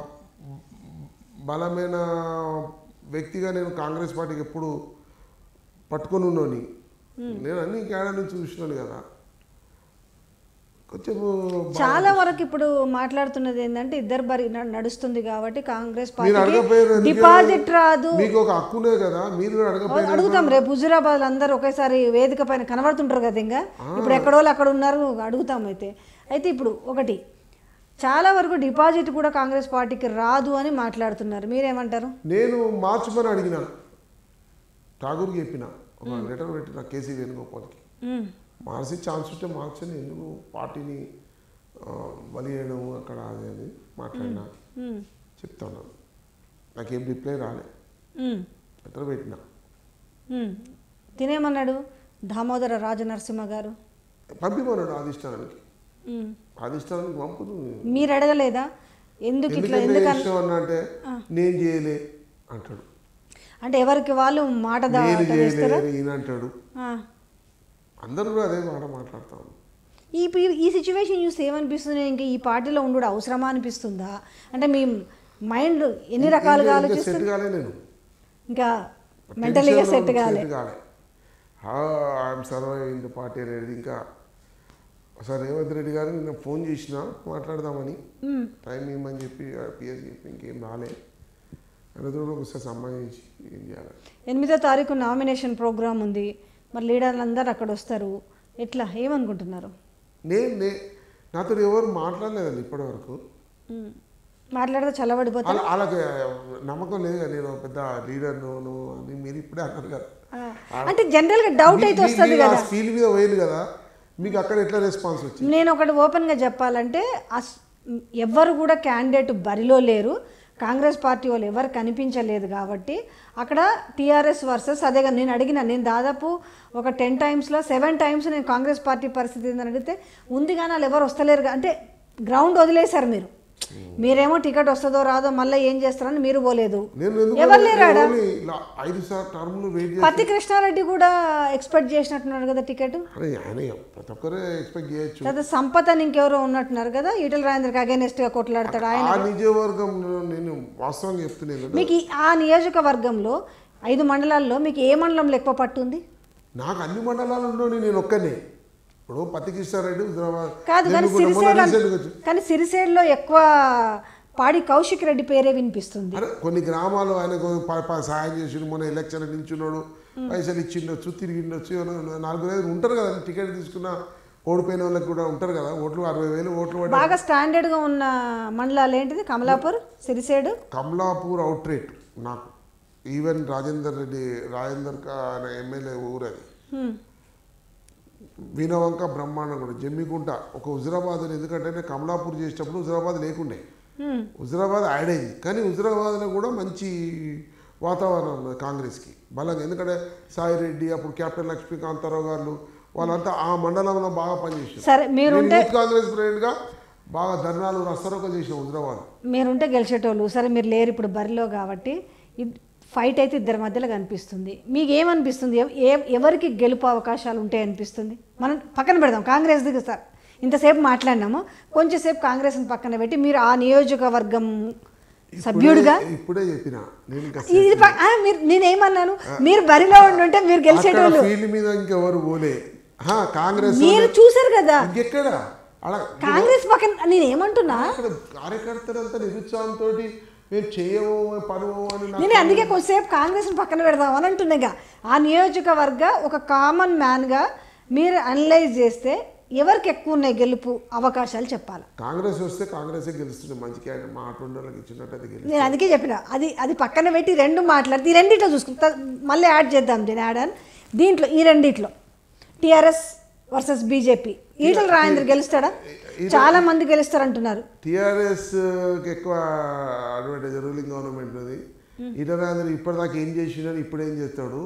బలమైన వ్యక్తిగా నేను కాంగ్రెస్ పార్టీకి ఎప్పుడు పట్టుకొని ఉన్నోని నేను అన్ని కేడ నుంచి చూసినాను కదా కొంచెం చాలా వరకు ఇప్పుడు మాట్లాడుతున్నది ఏంటంటే ఇద్దరు బరి న- నడుస్తుంది కాబట్టి కాంగ్రెస్ మీరు పార్టీకి అడగపోయారు ఎందుకు? డిపాజిట్ రాదు మీకు ఒక హక్కునే కదా మీరు కూడా అడగపోయారు అడుగుతాం రేపు హుజురాబాద్ అందరూ ఒకేసారి వేదిక పైన కనబడుతుంటారు కదా ఇంకా ఇప్పుడు ఎక్కడో వాళ్ళు అక్కడ ఉన్నారు అడుగుతాం అయితే అయితే ఇప్పుడు ఒకటి చాలా వరకు డిపాజిట్ కూడా కాంగ్రెస్ పార్టీకి రాదు అని మాట్లాడుతున్నారు మీరేమంటారు నేను మార్చమని అడిగిన ఠాగూర్కి చెప్పిన ఒక లెటర్ పెట్టిన కేసీ వేణుగోపాల్కి ఉమ్, మార్చి ఛాన్స్ ఉంటే మార్చని ఎందుకు పార్టీని ఆ, బలి చేయడం అక్కడ అది అని మాట్లాడినా ఉమ్, చెప్తాను నాకేం రిప్లై రాలే ఉమ్, లెటర్ పెట్టిన ఉమ్. తినేమన్నాడు దామోదర రాజనరసింహ గారు పంపిమన్నాడు ఆదిష్టానానికి ఉమ్. ఆదిష్టానానికి పంపుతూ మీరు అడగలేదా ఎందుకు ఇట్లా ఎందుకంటే ఎందుకని ఇష్టం అన్నా అంటే నేను చేయలే అంటాడు అంటే ఎవరికి వాళ్ళు మాట దా నేను వేస్తారా చేయలే ఈయన అంటాడు ఆ. అందరూ కూడా అదే మాట మాట్లాడతాం ఈ పీ- ఈ సిచ్యువేషన్ చూస్తే ఏమనిపిస్తుంది ఇంకా ఈ పార్టీలో ఉండు అవసరమా అనిపిస్తుందా అంటే మీ మైండ్ ఎన్ని రకాలుగా సెట్ ఆలోచిస్తుంది కాలే నేను ఇంకా మెంటలీగా టెన్షన్ సెట్ కాలే సెట్ కాలే ఐఎమ్ సర్వైవింగ్ ద పార్టీ అనేది ఇంకా సార్ రేవంత్ రెడ్డి గారు నిన్న ఫోన్ చేసిన మాట్లాడదామని మ్మ్. టైం ఇవ్వమని చెప్పి పిఎస్ చెప్పి ఇంకేం రాలే అనేది కూడా ఒకసారి సంబంధించి ఏం చేయాలి ఎనిమిదో తారీఖు నామినేషన్ ప్రోగ్రామ్ ఉంది మరి లీడర్లు అందరు అక్కడ వస్తారు ఎట్లా ఏమనుకుంటున్నారు నేను నే నాతో ఎవరు మాట్లాడలేదండి ఇప్పటివరకు మ్మ్. మాట్లాడితే చల్లబడిపోతారు వాళ్ళ వాళ్ళకి నమ్మకం లేదు కదా నేను పెద్ద లీడర్ను అని మీరు ఇప్పుడే అన్నారు కదా అంటే జనరల్గా డౌట్ అయితే వస్తుంది కదా ఫీల్ మీద పోయింది కదా మీకు అక్కడ ఎట్లా రెస్పాన్స్ వచ్చింది నేను ఒకటి ఓపెన్గా చెప్పాలంటే అస్- ఎవ్వరు కూడా క్యాండిడేట్ బరిలో లేరు కాంగ్రెస్ పార్టీ వాళ్ళు ఎవరు కనిపించలేదు కాబట్టి అక్కడ టీఆర్ఎస్ వర్సెస్ అదేగా నేను అడిగిన నేను దాదాపు ఒక టెన్ టైమ్స్లో సెవెన్ టైమ్స్ నేను కాంగ్రెస్ పార్టీ పరిస్థితి ఏందని అడిగితే ఉంది కానీ వాళ్ళు ఎవరు వస్తలేరు గా- అంటే గ్రౌండ్ వదిలేశారు మీరు మీరేమో టికెట్ వస్తుందో రాదో మళ్ళీ ఏం చేస్తారని మీరు పోలేదు నేను ఎందుకు ఎవరు లేరు ఆడ నేను only ఇలా ఐదు సార్ టర్మ్లు వెయిట్ చేసి పత్తి కృష్ణారెడ్డి కూడా ఎక్స్పెక్ట్ చేసినట్టున్నారు కదా టికెట్ అరే ఆయన ప్రతి ఒక్కరే ఎక్స్పెక్ట్ చేయొచ్చు తర్వాత సంపత్ అని ఇంకెవరో ఉన్నట్టున్నారు కదా ఈటల రాజేంద్రకి అగేనెస్ట్ గా కొట్లాడతాడు ఆయన ఆ నియోజకవర్గంలో నేను వాస్తవంగా చెప్తున్నాను మీకు ఈ- ఆ నియోజకవర్గంలో ఐదు మండలాల్లో మీకు ఏ మండలంలో ఎక్కువ పట్టుంది నాకు అన్ని మండలాలలో నేను ఒక్కనే ఇప్పుడు పత్తి కృష్ణారెడ్డి హుజరాబాద్ కాదు కానీ నేను కూడా మొన్న సిరిసేడ్ recent గా వచ్చి- కానీ సిరిసేడ్లో ఎక్కువ పాడి కౌశిక్ రెడ్డి పేరే వినిపిస్తుంది అరే కొన్ని గ్రామాలు ఆయనకు ప- ప- సాయం చేసిండు మొన్న ఎలక్షన్ నించున్నాడు పైసలు ఇచ్చిండొచ్చు తిరిగిండొచ్చు ఎవరో నాలుగు వేలు ఉంటారు కదా టికెట్ తీసుకున్న ఓడిపోయిన వాళ్ళకి కూడా ఉంటారు కదా ఓట్లు అరవై వేలు ఓట్లు పడ్డాయి బాగా స్టాండర్డ్ గా ఉన్న మండలాలు ఏంటిది కమలాపూర్ సిరిసేడు కమలాపూర్ అవుట్ రేట్ నాకు ఈవెన్ రాజేందర్ రెడ్డి రాజేందర్ కా- ఆయన ఎమ్మెల్యే ఊరు అది హ్మ్. వీణవంక బ్రహ్మాండం కూడా జమ్మికుంట ఒక హుజరాబాద్ అని ఎందుకంటే నేను కమలాపూర్ చేసేటప్పుడు హుజరాబాద్ లేకుండే హ్మ్. హుజరాబాద్ యాడ్ అయింది కానీ హుజరాబాద్లో కూడా మంచి వాతావరణం ఉన్నది కాంగ్రెస్కి బలంగా ఎందుకంటే సాయి రెడ్డి అప్పుడు కెప్టెన్ లక్ష్మీకాంతారావు గారు వాళ్ళంతా ఆ మండలంలో బాగా పనిచేసారు సరే మీరుంటే యూత్ కాంగ్రెస్ ప్రెసిడెంట్గా బాగా ధర్నాలు రస్తరోక చేసిన హుజరాబాద్ మీరుంటే గెలిచేటోళ్ళు సరే మీరు లేరు ఇప్పుడు బరిలో కాబట్టి ఇద్- ఫైట్ అయితే ఇద్దరి మధ్యలో కనిపిస్తుంది మీకు ఏమనిపిస్తుంది ఎవ- ఏ ఎవరికి గెలుపు అవకాశాలు ఉంటాయి అనిపిస్తుంది మనం పక్కన పెడదాం కాంగ్రెస్ దిగు సార్ ఇంతసేపు మాట్లాడినాము కొంచెంసేపు కాంగ్రెస్ని పక్కన పెట్టి మీరు ఆ నియోజకవర్గం సభ్యుడిగా ఇప్పుడే- ఇప్పుడే చెప్పిన నేను ఇంకా ఇది ప- ఆ, మీరు నేనేమన్నాను మీరు బరిలో ఉండుంటే మీరు గెలిచేటోళ్ళు ఫీల్డ్ మీద ఇంకెవరు పోలే హా, కాంగ్రెస్ మీరు చూసారు కదా ఇంకెక్కడ అలా కాంగ్రెస్ పక్కన నేను ఏమంటున్నా అక్కడ కార్యకర్తలంతా నిరుత్సాహంతో మేము చేయము పనుము అని నాకు నేను అందుకే కొంచెంసేపు కాంగ్రెస్ని పక్కన పెడదాం అని అంటున్నాగా ఆ నియోజకవర్గ ఒక కామన్ మ్యాన్గా మీరు అనలైజ్ చేస్తే ఎవరికి ఎక్కువ ఉన్నాయి గెలుపు అవకాశాలు చెప్పాలి కాంగ్రెస్ వస్తే కాంగ్రెస్ గెలుస్తుంది మంచి క్యాండిడేట్ మా అటువంటి వాళ్ళకి ఇచ్చినట్టు అది గెలుస్తుంది నేను అందుకే చెప్పిన అది అది పక్కన పెట్టి రెండు మాట్లాడితే ఈ రెండిట్లో చూసుకుంటా మళ్ళీ యాడ్ చేద్దాం దీని యాడ్ అని దీంట్లో ఈ రెండిట్లో TRS versus BJP Eatala Rajendra గెలుస్తాడా చాలా మంది గెలుస్తారంటున్నారు టీఆర్ఎస్ ఎక్కువ అడ్వాంటేజ్ రూలింగ్ గవర్నమెంట్ అది ఇటరాజు ఇప్పటిదాకా ఏం చేసినాడు ఇప్పుడు ఏం చేస్తాడు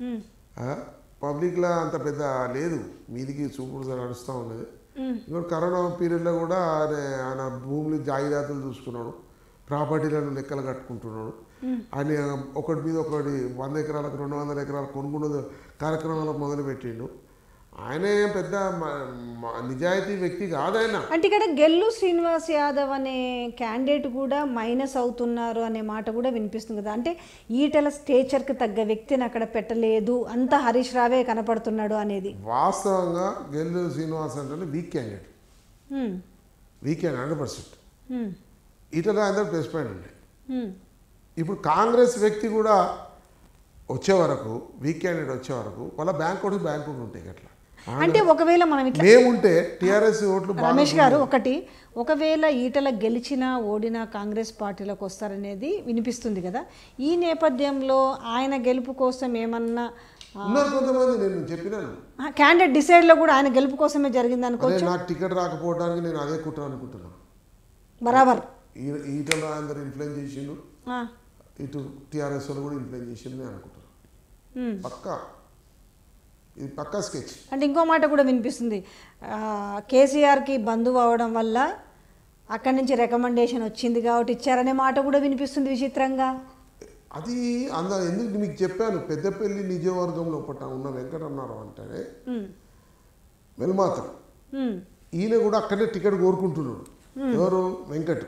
పబ్లిక్లో అంత పెద్ద లేదు మీదికి చూపుడు నడుస్తూ ఉన్నది ఇప్పుడు కరోనా పీరియడ్లో కూడా ఆయన ఆయన భూములు జాయిదాతులు చూసుకున్నాడు ప్రాపర్టీలను లెక్కలు కట్టుకుంటున్నాడు ఆయన ఒకటి మీద ఒకటి వంద ఎకరాలకు రెండు వందల ఎకరాలు కొనుక్కున్న కార్యక్రమాలు మొదలుపెట్టిండు ఆయన ఏం పెద్ద మ- మ- నిజాయితీ వ్యక్తి కాదు ఆయన అంటే ఇక్కడ గెల్లు శ్రీనివాస్ యాదవ్ అనే క్యాండిడేట్ కూడా మైనస్ అవుతున్నారు అనే మాట కూడా వినిపిస్తుంది కదా అంటే ఈటల స్టేచర్కి తగ్గ వ్యక్తిని అక్కడ పెట్టలేదు అంత హరీష్ రావే కనపడుతున్నాడు అనేది వాస్తవంగా గెల్లు శ్రీనివాస్ అంటే weak candidate hmm. Weak candidate hundred percent hmm. ఇటలా అందరూ ప్లస్ పాయింట్ ఉండే హ్మ్. ఇప్పుడు కాంగ్రెస్ వ్యక్తి కూడా వచ్చే వరకు వీక్ క్యాండిడేట్ వచ్చే వరకు వాళ్ళ బ్యాంక్ ఒకటి బ్యాంక్ ఒకటి ఉంటాయి అట్లా అంటే ఒకవేళ మనం ఇట్లా మేముంటే టీఆర్ఎస్ ఓట్లు బాగా రమేష్ గారు ఒకటి ఒకవేళ ఈటల గెలిచినా ఓడినా కాంగ్రెస్ పార్టీలోకి వస్తారనేది వినిపిస్తుంది కదా ఈ నేపథ్యంలో ఆయన గెలుపు కోసం ఏమన్నా ఉన్నారు కొంతమంది నేను చెప్పినాను క్యాండిడేట్ డిసైడ్లో కూడా ఆయన గెలుపు కోసమే జరిగింది అనుకో అదే నాకు టికెట్ రాకపోవడానికి నేను అదే కుట్ర అనుకుంటున్నాను బరాబర్ ఈ- ఈటల అందరు ఇన్ఫ్లుయెన్స్ చేసిండు ఆ. ఇటు టీఆర్ఎస్ వాళ్ళు కూడా ఇన్ఫ్లుయెన్స్ చేసిండు నేను అనుకుంటున్నాను హ్మ్. పక్కా ఇది పక్కా స్కెచ్ అంటే ఇంకో మాట కూడా వినిపిస్తుంది ఆ, కేసీఆర్కి బంధువు అవడం వల్ల అక్కడి నుంచి రికమెండేషన్ వచ్చింది కాబట్టి ఇచ్చారనే మాట కూడా వినిపిస్తుంది విచిత్రంగా అది అంద ఎందుకు మీకు చెప్పాను పెద్దపల్లి నిజవర్గంలో పట్ట ఉన్న వెంకటన్నారావు అంటేనే హ్మ్. వెల్మాతరం హ్మ్. ఈయన కూడా అక్కడనే టికెట్ కోరుకుంటున్నాడు ఎవరు వెంకట్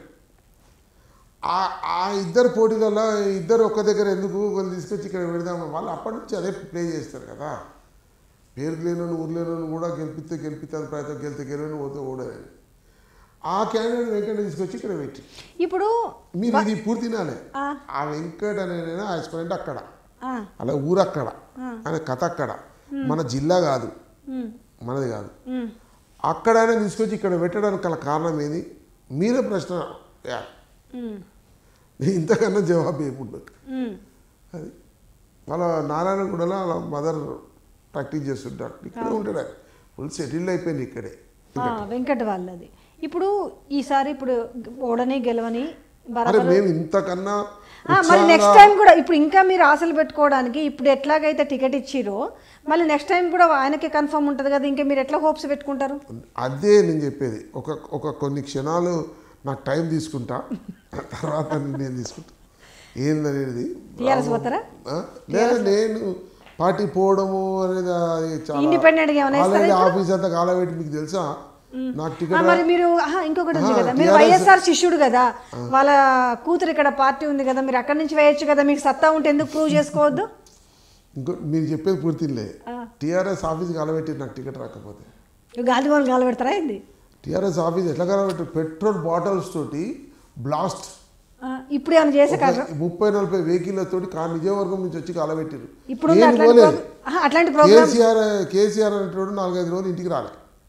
ఆ ఆ ఇద్దరు పోటీలలో ఇద్దరు ఒక్క దగ్గర ఎందుకు ఒకరు తీసుకొచ్చి ఇక్కడ పెడదాం వాళ్ళు అప్పటి నుంచి అదే ప్లే చేస్తారు కదా పేరు లేనోని ఊరు లేనోని కూడా గెలిపిస్తే గెలిపిస్తే ప్రయత్నం గెలితే గెలవని పోతే ఓడదని ఆ క్యాండిడేట్ వెంకట తీసుకొచ్చి ఇక్కడ పెట్టి ఇప్పుడు మీరు ఇది పూర్తి నాలే ఆ. ఆ వెంకట్ అనే ఆస్పిరెంట్ అక్కడ ఆ, అలా ఊరు అక్కడ ఆయన కథ అక్కడ మన జిల్లా కాదు ఉమ్, మనది కాదు ఉమ్. అక్కడైనా తీసుకొచ్చి ఇక్కడ పెట్టడానికి గల కారణం ఏది మీరే ప్రశ్న యా. ఉమ్, ఇంతకన్నా జవాబు ఏముండదు ఉమ్. అది వాళ్ళ నారాయణగూడలో వాళ్ళ మదర్ ప్రాక్టీస్ చేస్తుంటారు ఇక్కడ ఉంటాడు ఆయన ఫుల్ సెటిల్డ్ అయిపోయింది ఇక్కడే ఆ, వెంకట్ వాళ్ళది ఇప్పుడు ఈసారి ఇప్పుడు ఓడని గెలవని అరే బరాబర్ మేము ఇంతకన్నా ఆ, మరి నెక్స్ట్ టైం కూడా ఇప్పుడు ఇంకా మీరు ఆశలు పెట్టుకోవడానికి ఇప్పుడు ఎట్లాగైతే టికెట్ ఇచ్చిరో మళ్ళీ నెక్స్ట్ టైం కూడా ఆయనకే కన్ఫర్మ్ ఉంటుంది కదా ఇంకా మీరు ఎట్లా హోప్స్ పెట్టుకుంటారు అదే నేను చెప్పేది ఒక ఒక కొన్ని క్షణాలు నాకు టైం తీసుకుంటా తర్వాత నేను తీసుకుంటా ఏందనేది టీఆర్ఎస్ పోతారా ఆ? లేదా నేను పార్టీ పోవడము అనేది అది చాలా Independent గా ఏమైనా ఇస్తారా ఆల్రెడీ ఆఫీస్ అంతా కాలబెట్టి మీకు తెలుసా నాకు ఆ, టికెట్ మరి మీరు ఆహా, ఇంకొకటి ఉంది ఆహా, కదా మీరు TRS వైఎస్ఆర్ శిష్యుడు కదా వాళ్ళ కూతురు ఇక్కడ పార్టీ ఉంది కదా మీరు అక్కడి నుంచి వేయొచ్చు కదా మీకు సత్తా ఉంటే ఎందుకు ప్రూవ్ చేసుకోవద్దు ఇంకో మీరు చెప్పేది పూర్తిలే ఆ. టీఆర్ఎస్ ఆఫీస్ కాలబెట్టి నాకు టికెట్ రాకపోతే గాలి వాళ్ళు గాలి పెడతారా ఏంది టీఆర్ఎస్ ఆఫీస్ ఎట్లా కాలబెట్టి పెట్రోల్ బాటిల్స్ తోటి బ్లాస్ట్ ఆ, ఇప్పుడు ఏమైనా చేసే కాదు ముప్పై నలభై వెహికల్ తోటి కా నిజవర్గం నుంచి వచ్చి కాలబెట్టారు ఇప్పుడు ఉంది నేను అట్లాంటి పోలేదు. ప్రోగ్రామ్ ఆహా, అట్లాంటి ప్రోగ్రామ్ కేసీఆర్ కేసీఆర్ అనేటోడు నాలుగైదు రోజులు ఇంటికి రాలే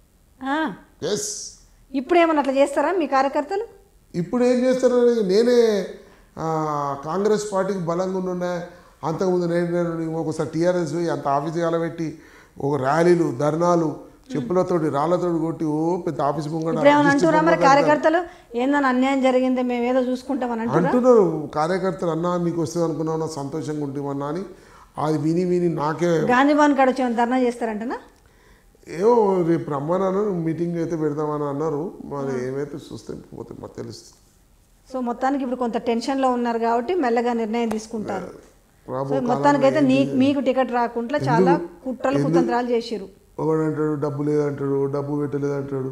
ఎస్ ఇప్పుడు ఏమన్నా అట్లా చేస్తారా మీ కార్యకర్తలు ఇప్పుడు ఏం చేస్తారు నేనే ఆ, కాంగ్రెస్ పార్టీకి బలంగా ఉన్న అంతకుముందు నేను నేను ఒకసారి టీఆర్ఎస్ పోయి అంత ఆఫీస్ కాలబెట్టి ఒక ర్యాలీలు ధర్నాలు చెప్పులతోటి రాళ్లతోటి కొట్టి ఓ పెద్ద ఆఫీస్ ముంగట ఇప్పుడు ఏమైనా డిస్ట్రిక్ట్ అంటురా మరి ముంగట కార్యకర్తలు ఏందని అన్యాయం జరిగింది మేము ఏదో చూసుకుంటామని అంటురా అంటున్నారు కార్యకర్తలు అన్నా నీకు వస్తుంది అనుకున్నావు నా సంతోషంగా ఉంటేమన్నా అని అది విని విని నాకే గాంధీ భవన్ కాడ వచ్చి ఏమైనా ధర్నా చేస్తారంటనా ఏమో రేపు రమ్మన్నాను మీటింగ్ అయితే పెడదామని అన్నారు మరి ఏమైతే చూస్తే పోతే మాకు తెలుస్తుంది సో మొత్తానికి ఇప్పుడు కొంత టెన్షన్లో ఉన్నారు కాబట్టి మెల్లగా నిర్ణయం తీసుకుంటారు రాబో సో మొత్తానికైతే నీ మీకు టికెట్ రాకుండా చాలా కుట్రలు కుతంత్రాలు చేసిరు ఒకడు అంటాడు డబ్బు లేదంటాడు డబ్బు పెట్టలేదంటాడు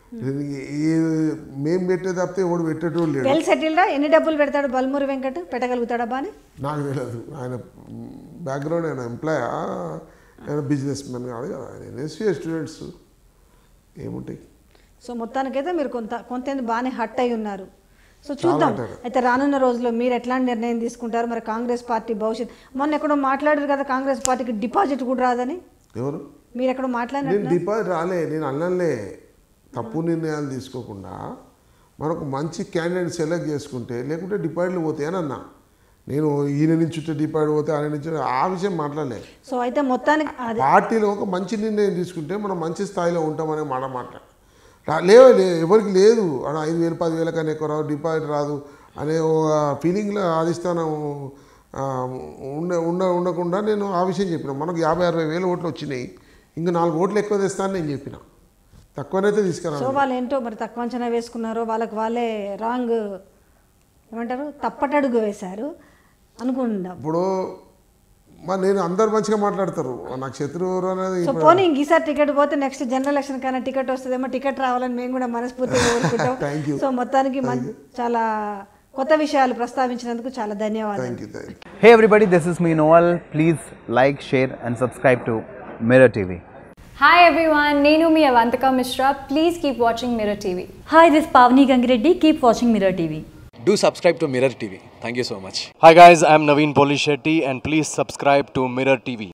ఏ మేం పెట్టే తప్పితే ఎవడు పెట్టేటోడు లేడు వెల్ సెటిల్డా ఎన్ని డబ్బులు పెడతాడు బల్మూరి వెంకట్ పెట్టగలుగుతాడా బాని నాకు తెలియదు ఆయన బ్యాక్గ్రౌండ్ ఆయన ఎంప్లాయ్ ఆయన బిజినెస్ మ్యాన్ కాదు కదా ఆయన ఎస్సీ స్టూడెంట్స్ ఏముంటాయి సో మొత్తానికైతే మీరు కొంత కొంత బాగానే హట్ అయి ఉన్నారు సో చూద్దాం hurt అయ్యారు. అయితే రానున్న రోజుల్లో మీరు ఎట్లాంటి నిర్ణయం తీసుకుంటారు మరి కాంగ్రెస్ పార్టీ భవిష్యత్ మొన్న ఎక్కడో మాట్లాడారు కదా కాంగ్రెస్ పార్టీకి డిపాజిట్ కూడా రాదని ఎవరు మీరు ఎక్కడో మాట్లాడినట్టు నేను డిపాజిట్ రాలే నేను అన్నలే తప్పు నిర్ణయాలు తీసుకోకుండా మనకు మంచి క్యాండిడేట్ సెలెక్ట్ చేసుకుంటే లేకుంటే డిపాజిట్లు పోతాయి అని అన్నా నేను ఈయన నుంచి ఉంటే డిపాజిట్ పోతే ఆయన నుంచి ఆ విషయం మాట్లాడలే సో అయితే మొత్తానికి అది పార్టీలో ఒక మంచి నిర్ణయం తీసుకుంటే మనం మంచి స్థాయిలో ఉంటామనే మాట మాట్లాడు లేవు లే ఎవరికి లేదు అలా ఐదు వేలు పదివేల కన్నా ఎక్కువ రాదు డిపాజిట్ రాదు అనే ఒక ఫీలింగ్లో అధిష్టానం ఆ, ఉండ ఉండ ఉండకుండా నేను ఆ విషయం చెప్పిన మనకు యాభై అరవై వేల ఓట్లు వచ్చినాయి ఇంకా నాలుగు ఓట్లు ఎక్కువ తెస్తానని నేను చెప్పిన తక్కువనైతే సో తీసుకురాను వాళ్ళు ఏంటో మరి తక్కువ అంచనా వేసుకున్నారో వాళ్ళకి వాళ్ళే రాంగ్ ఏమంటారు తప్పటడుగు వేశారు అనుకుందాం ఇప్పుడు మరి నేను అందరు మంచిగా మాట్లాడతారు నాకు శత్రువు ఎవరు అనేది సో పోనీ ఇంక ఈసారి టికెట్ పోతే నెక్స్ట్ జనరల్ ఎలక్షన్ కన్నా టికెట్ వస్తుందేమో టికెట్ రావాలని మేము కూడా మనస్ఫూర్తిగా కోరుకుంటాం Thank you. సో మొత్తానికి మం- చాలా కొత్త విషయాలు ప్రస్తావించినందుకు చాలా ధన్యవాదాలు thank you thank you Hey everybody, this is me Noel. Please like, share, and subscribe to Mirror TV. Hi everyone, Nenu mi Avantika Mishra. Please keep watching Mirror TV. Hi, this is Pavni Gangireddy. Keep watching Mirror TV. Do subscribe to Mirror TV. Thank you so much. Hi guys, I'm Naveen Polishetty and please subscribe to Mirror TV.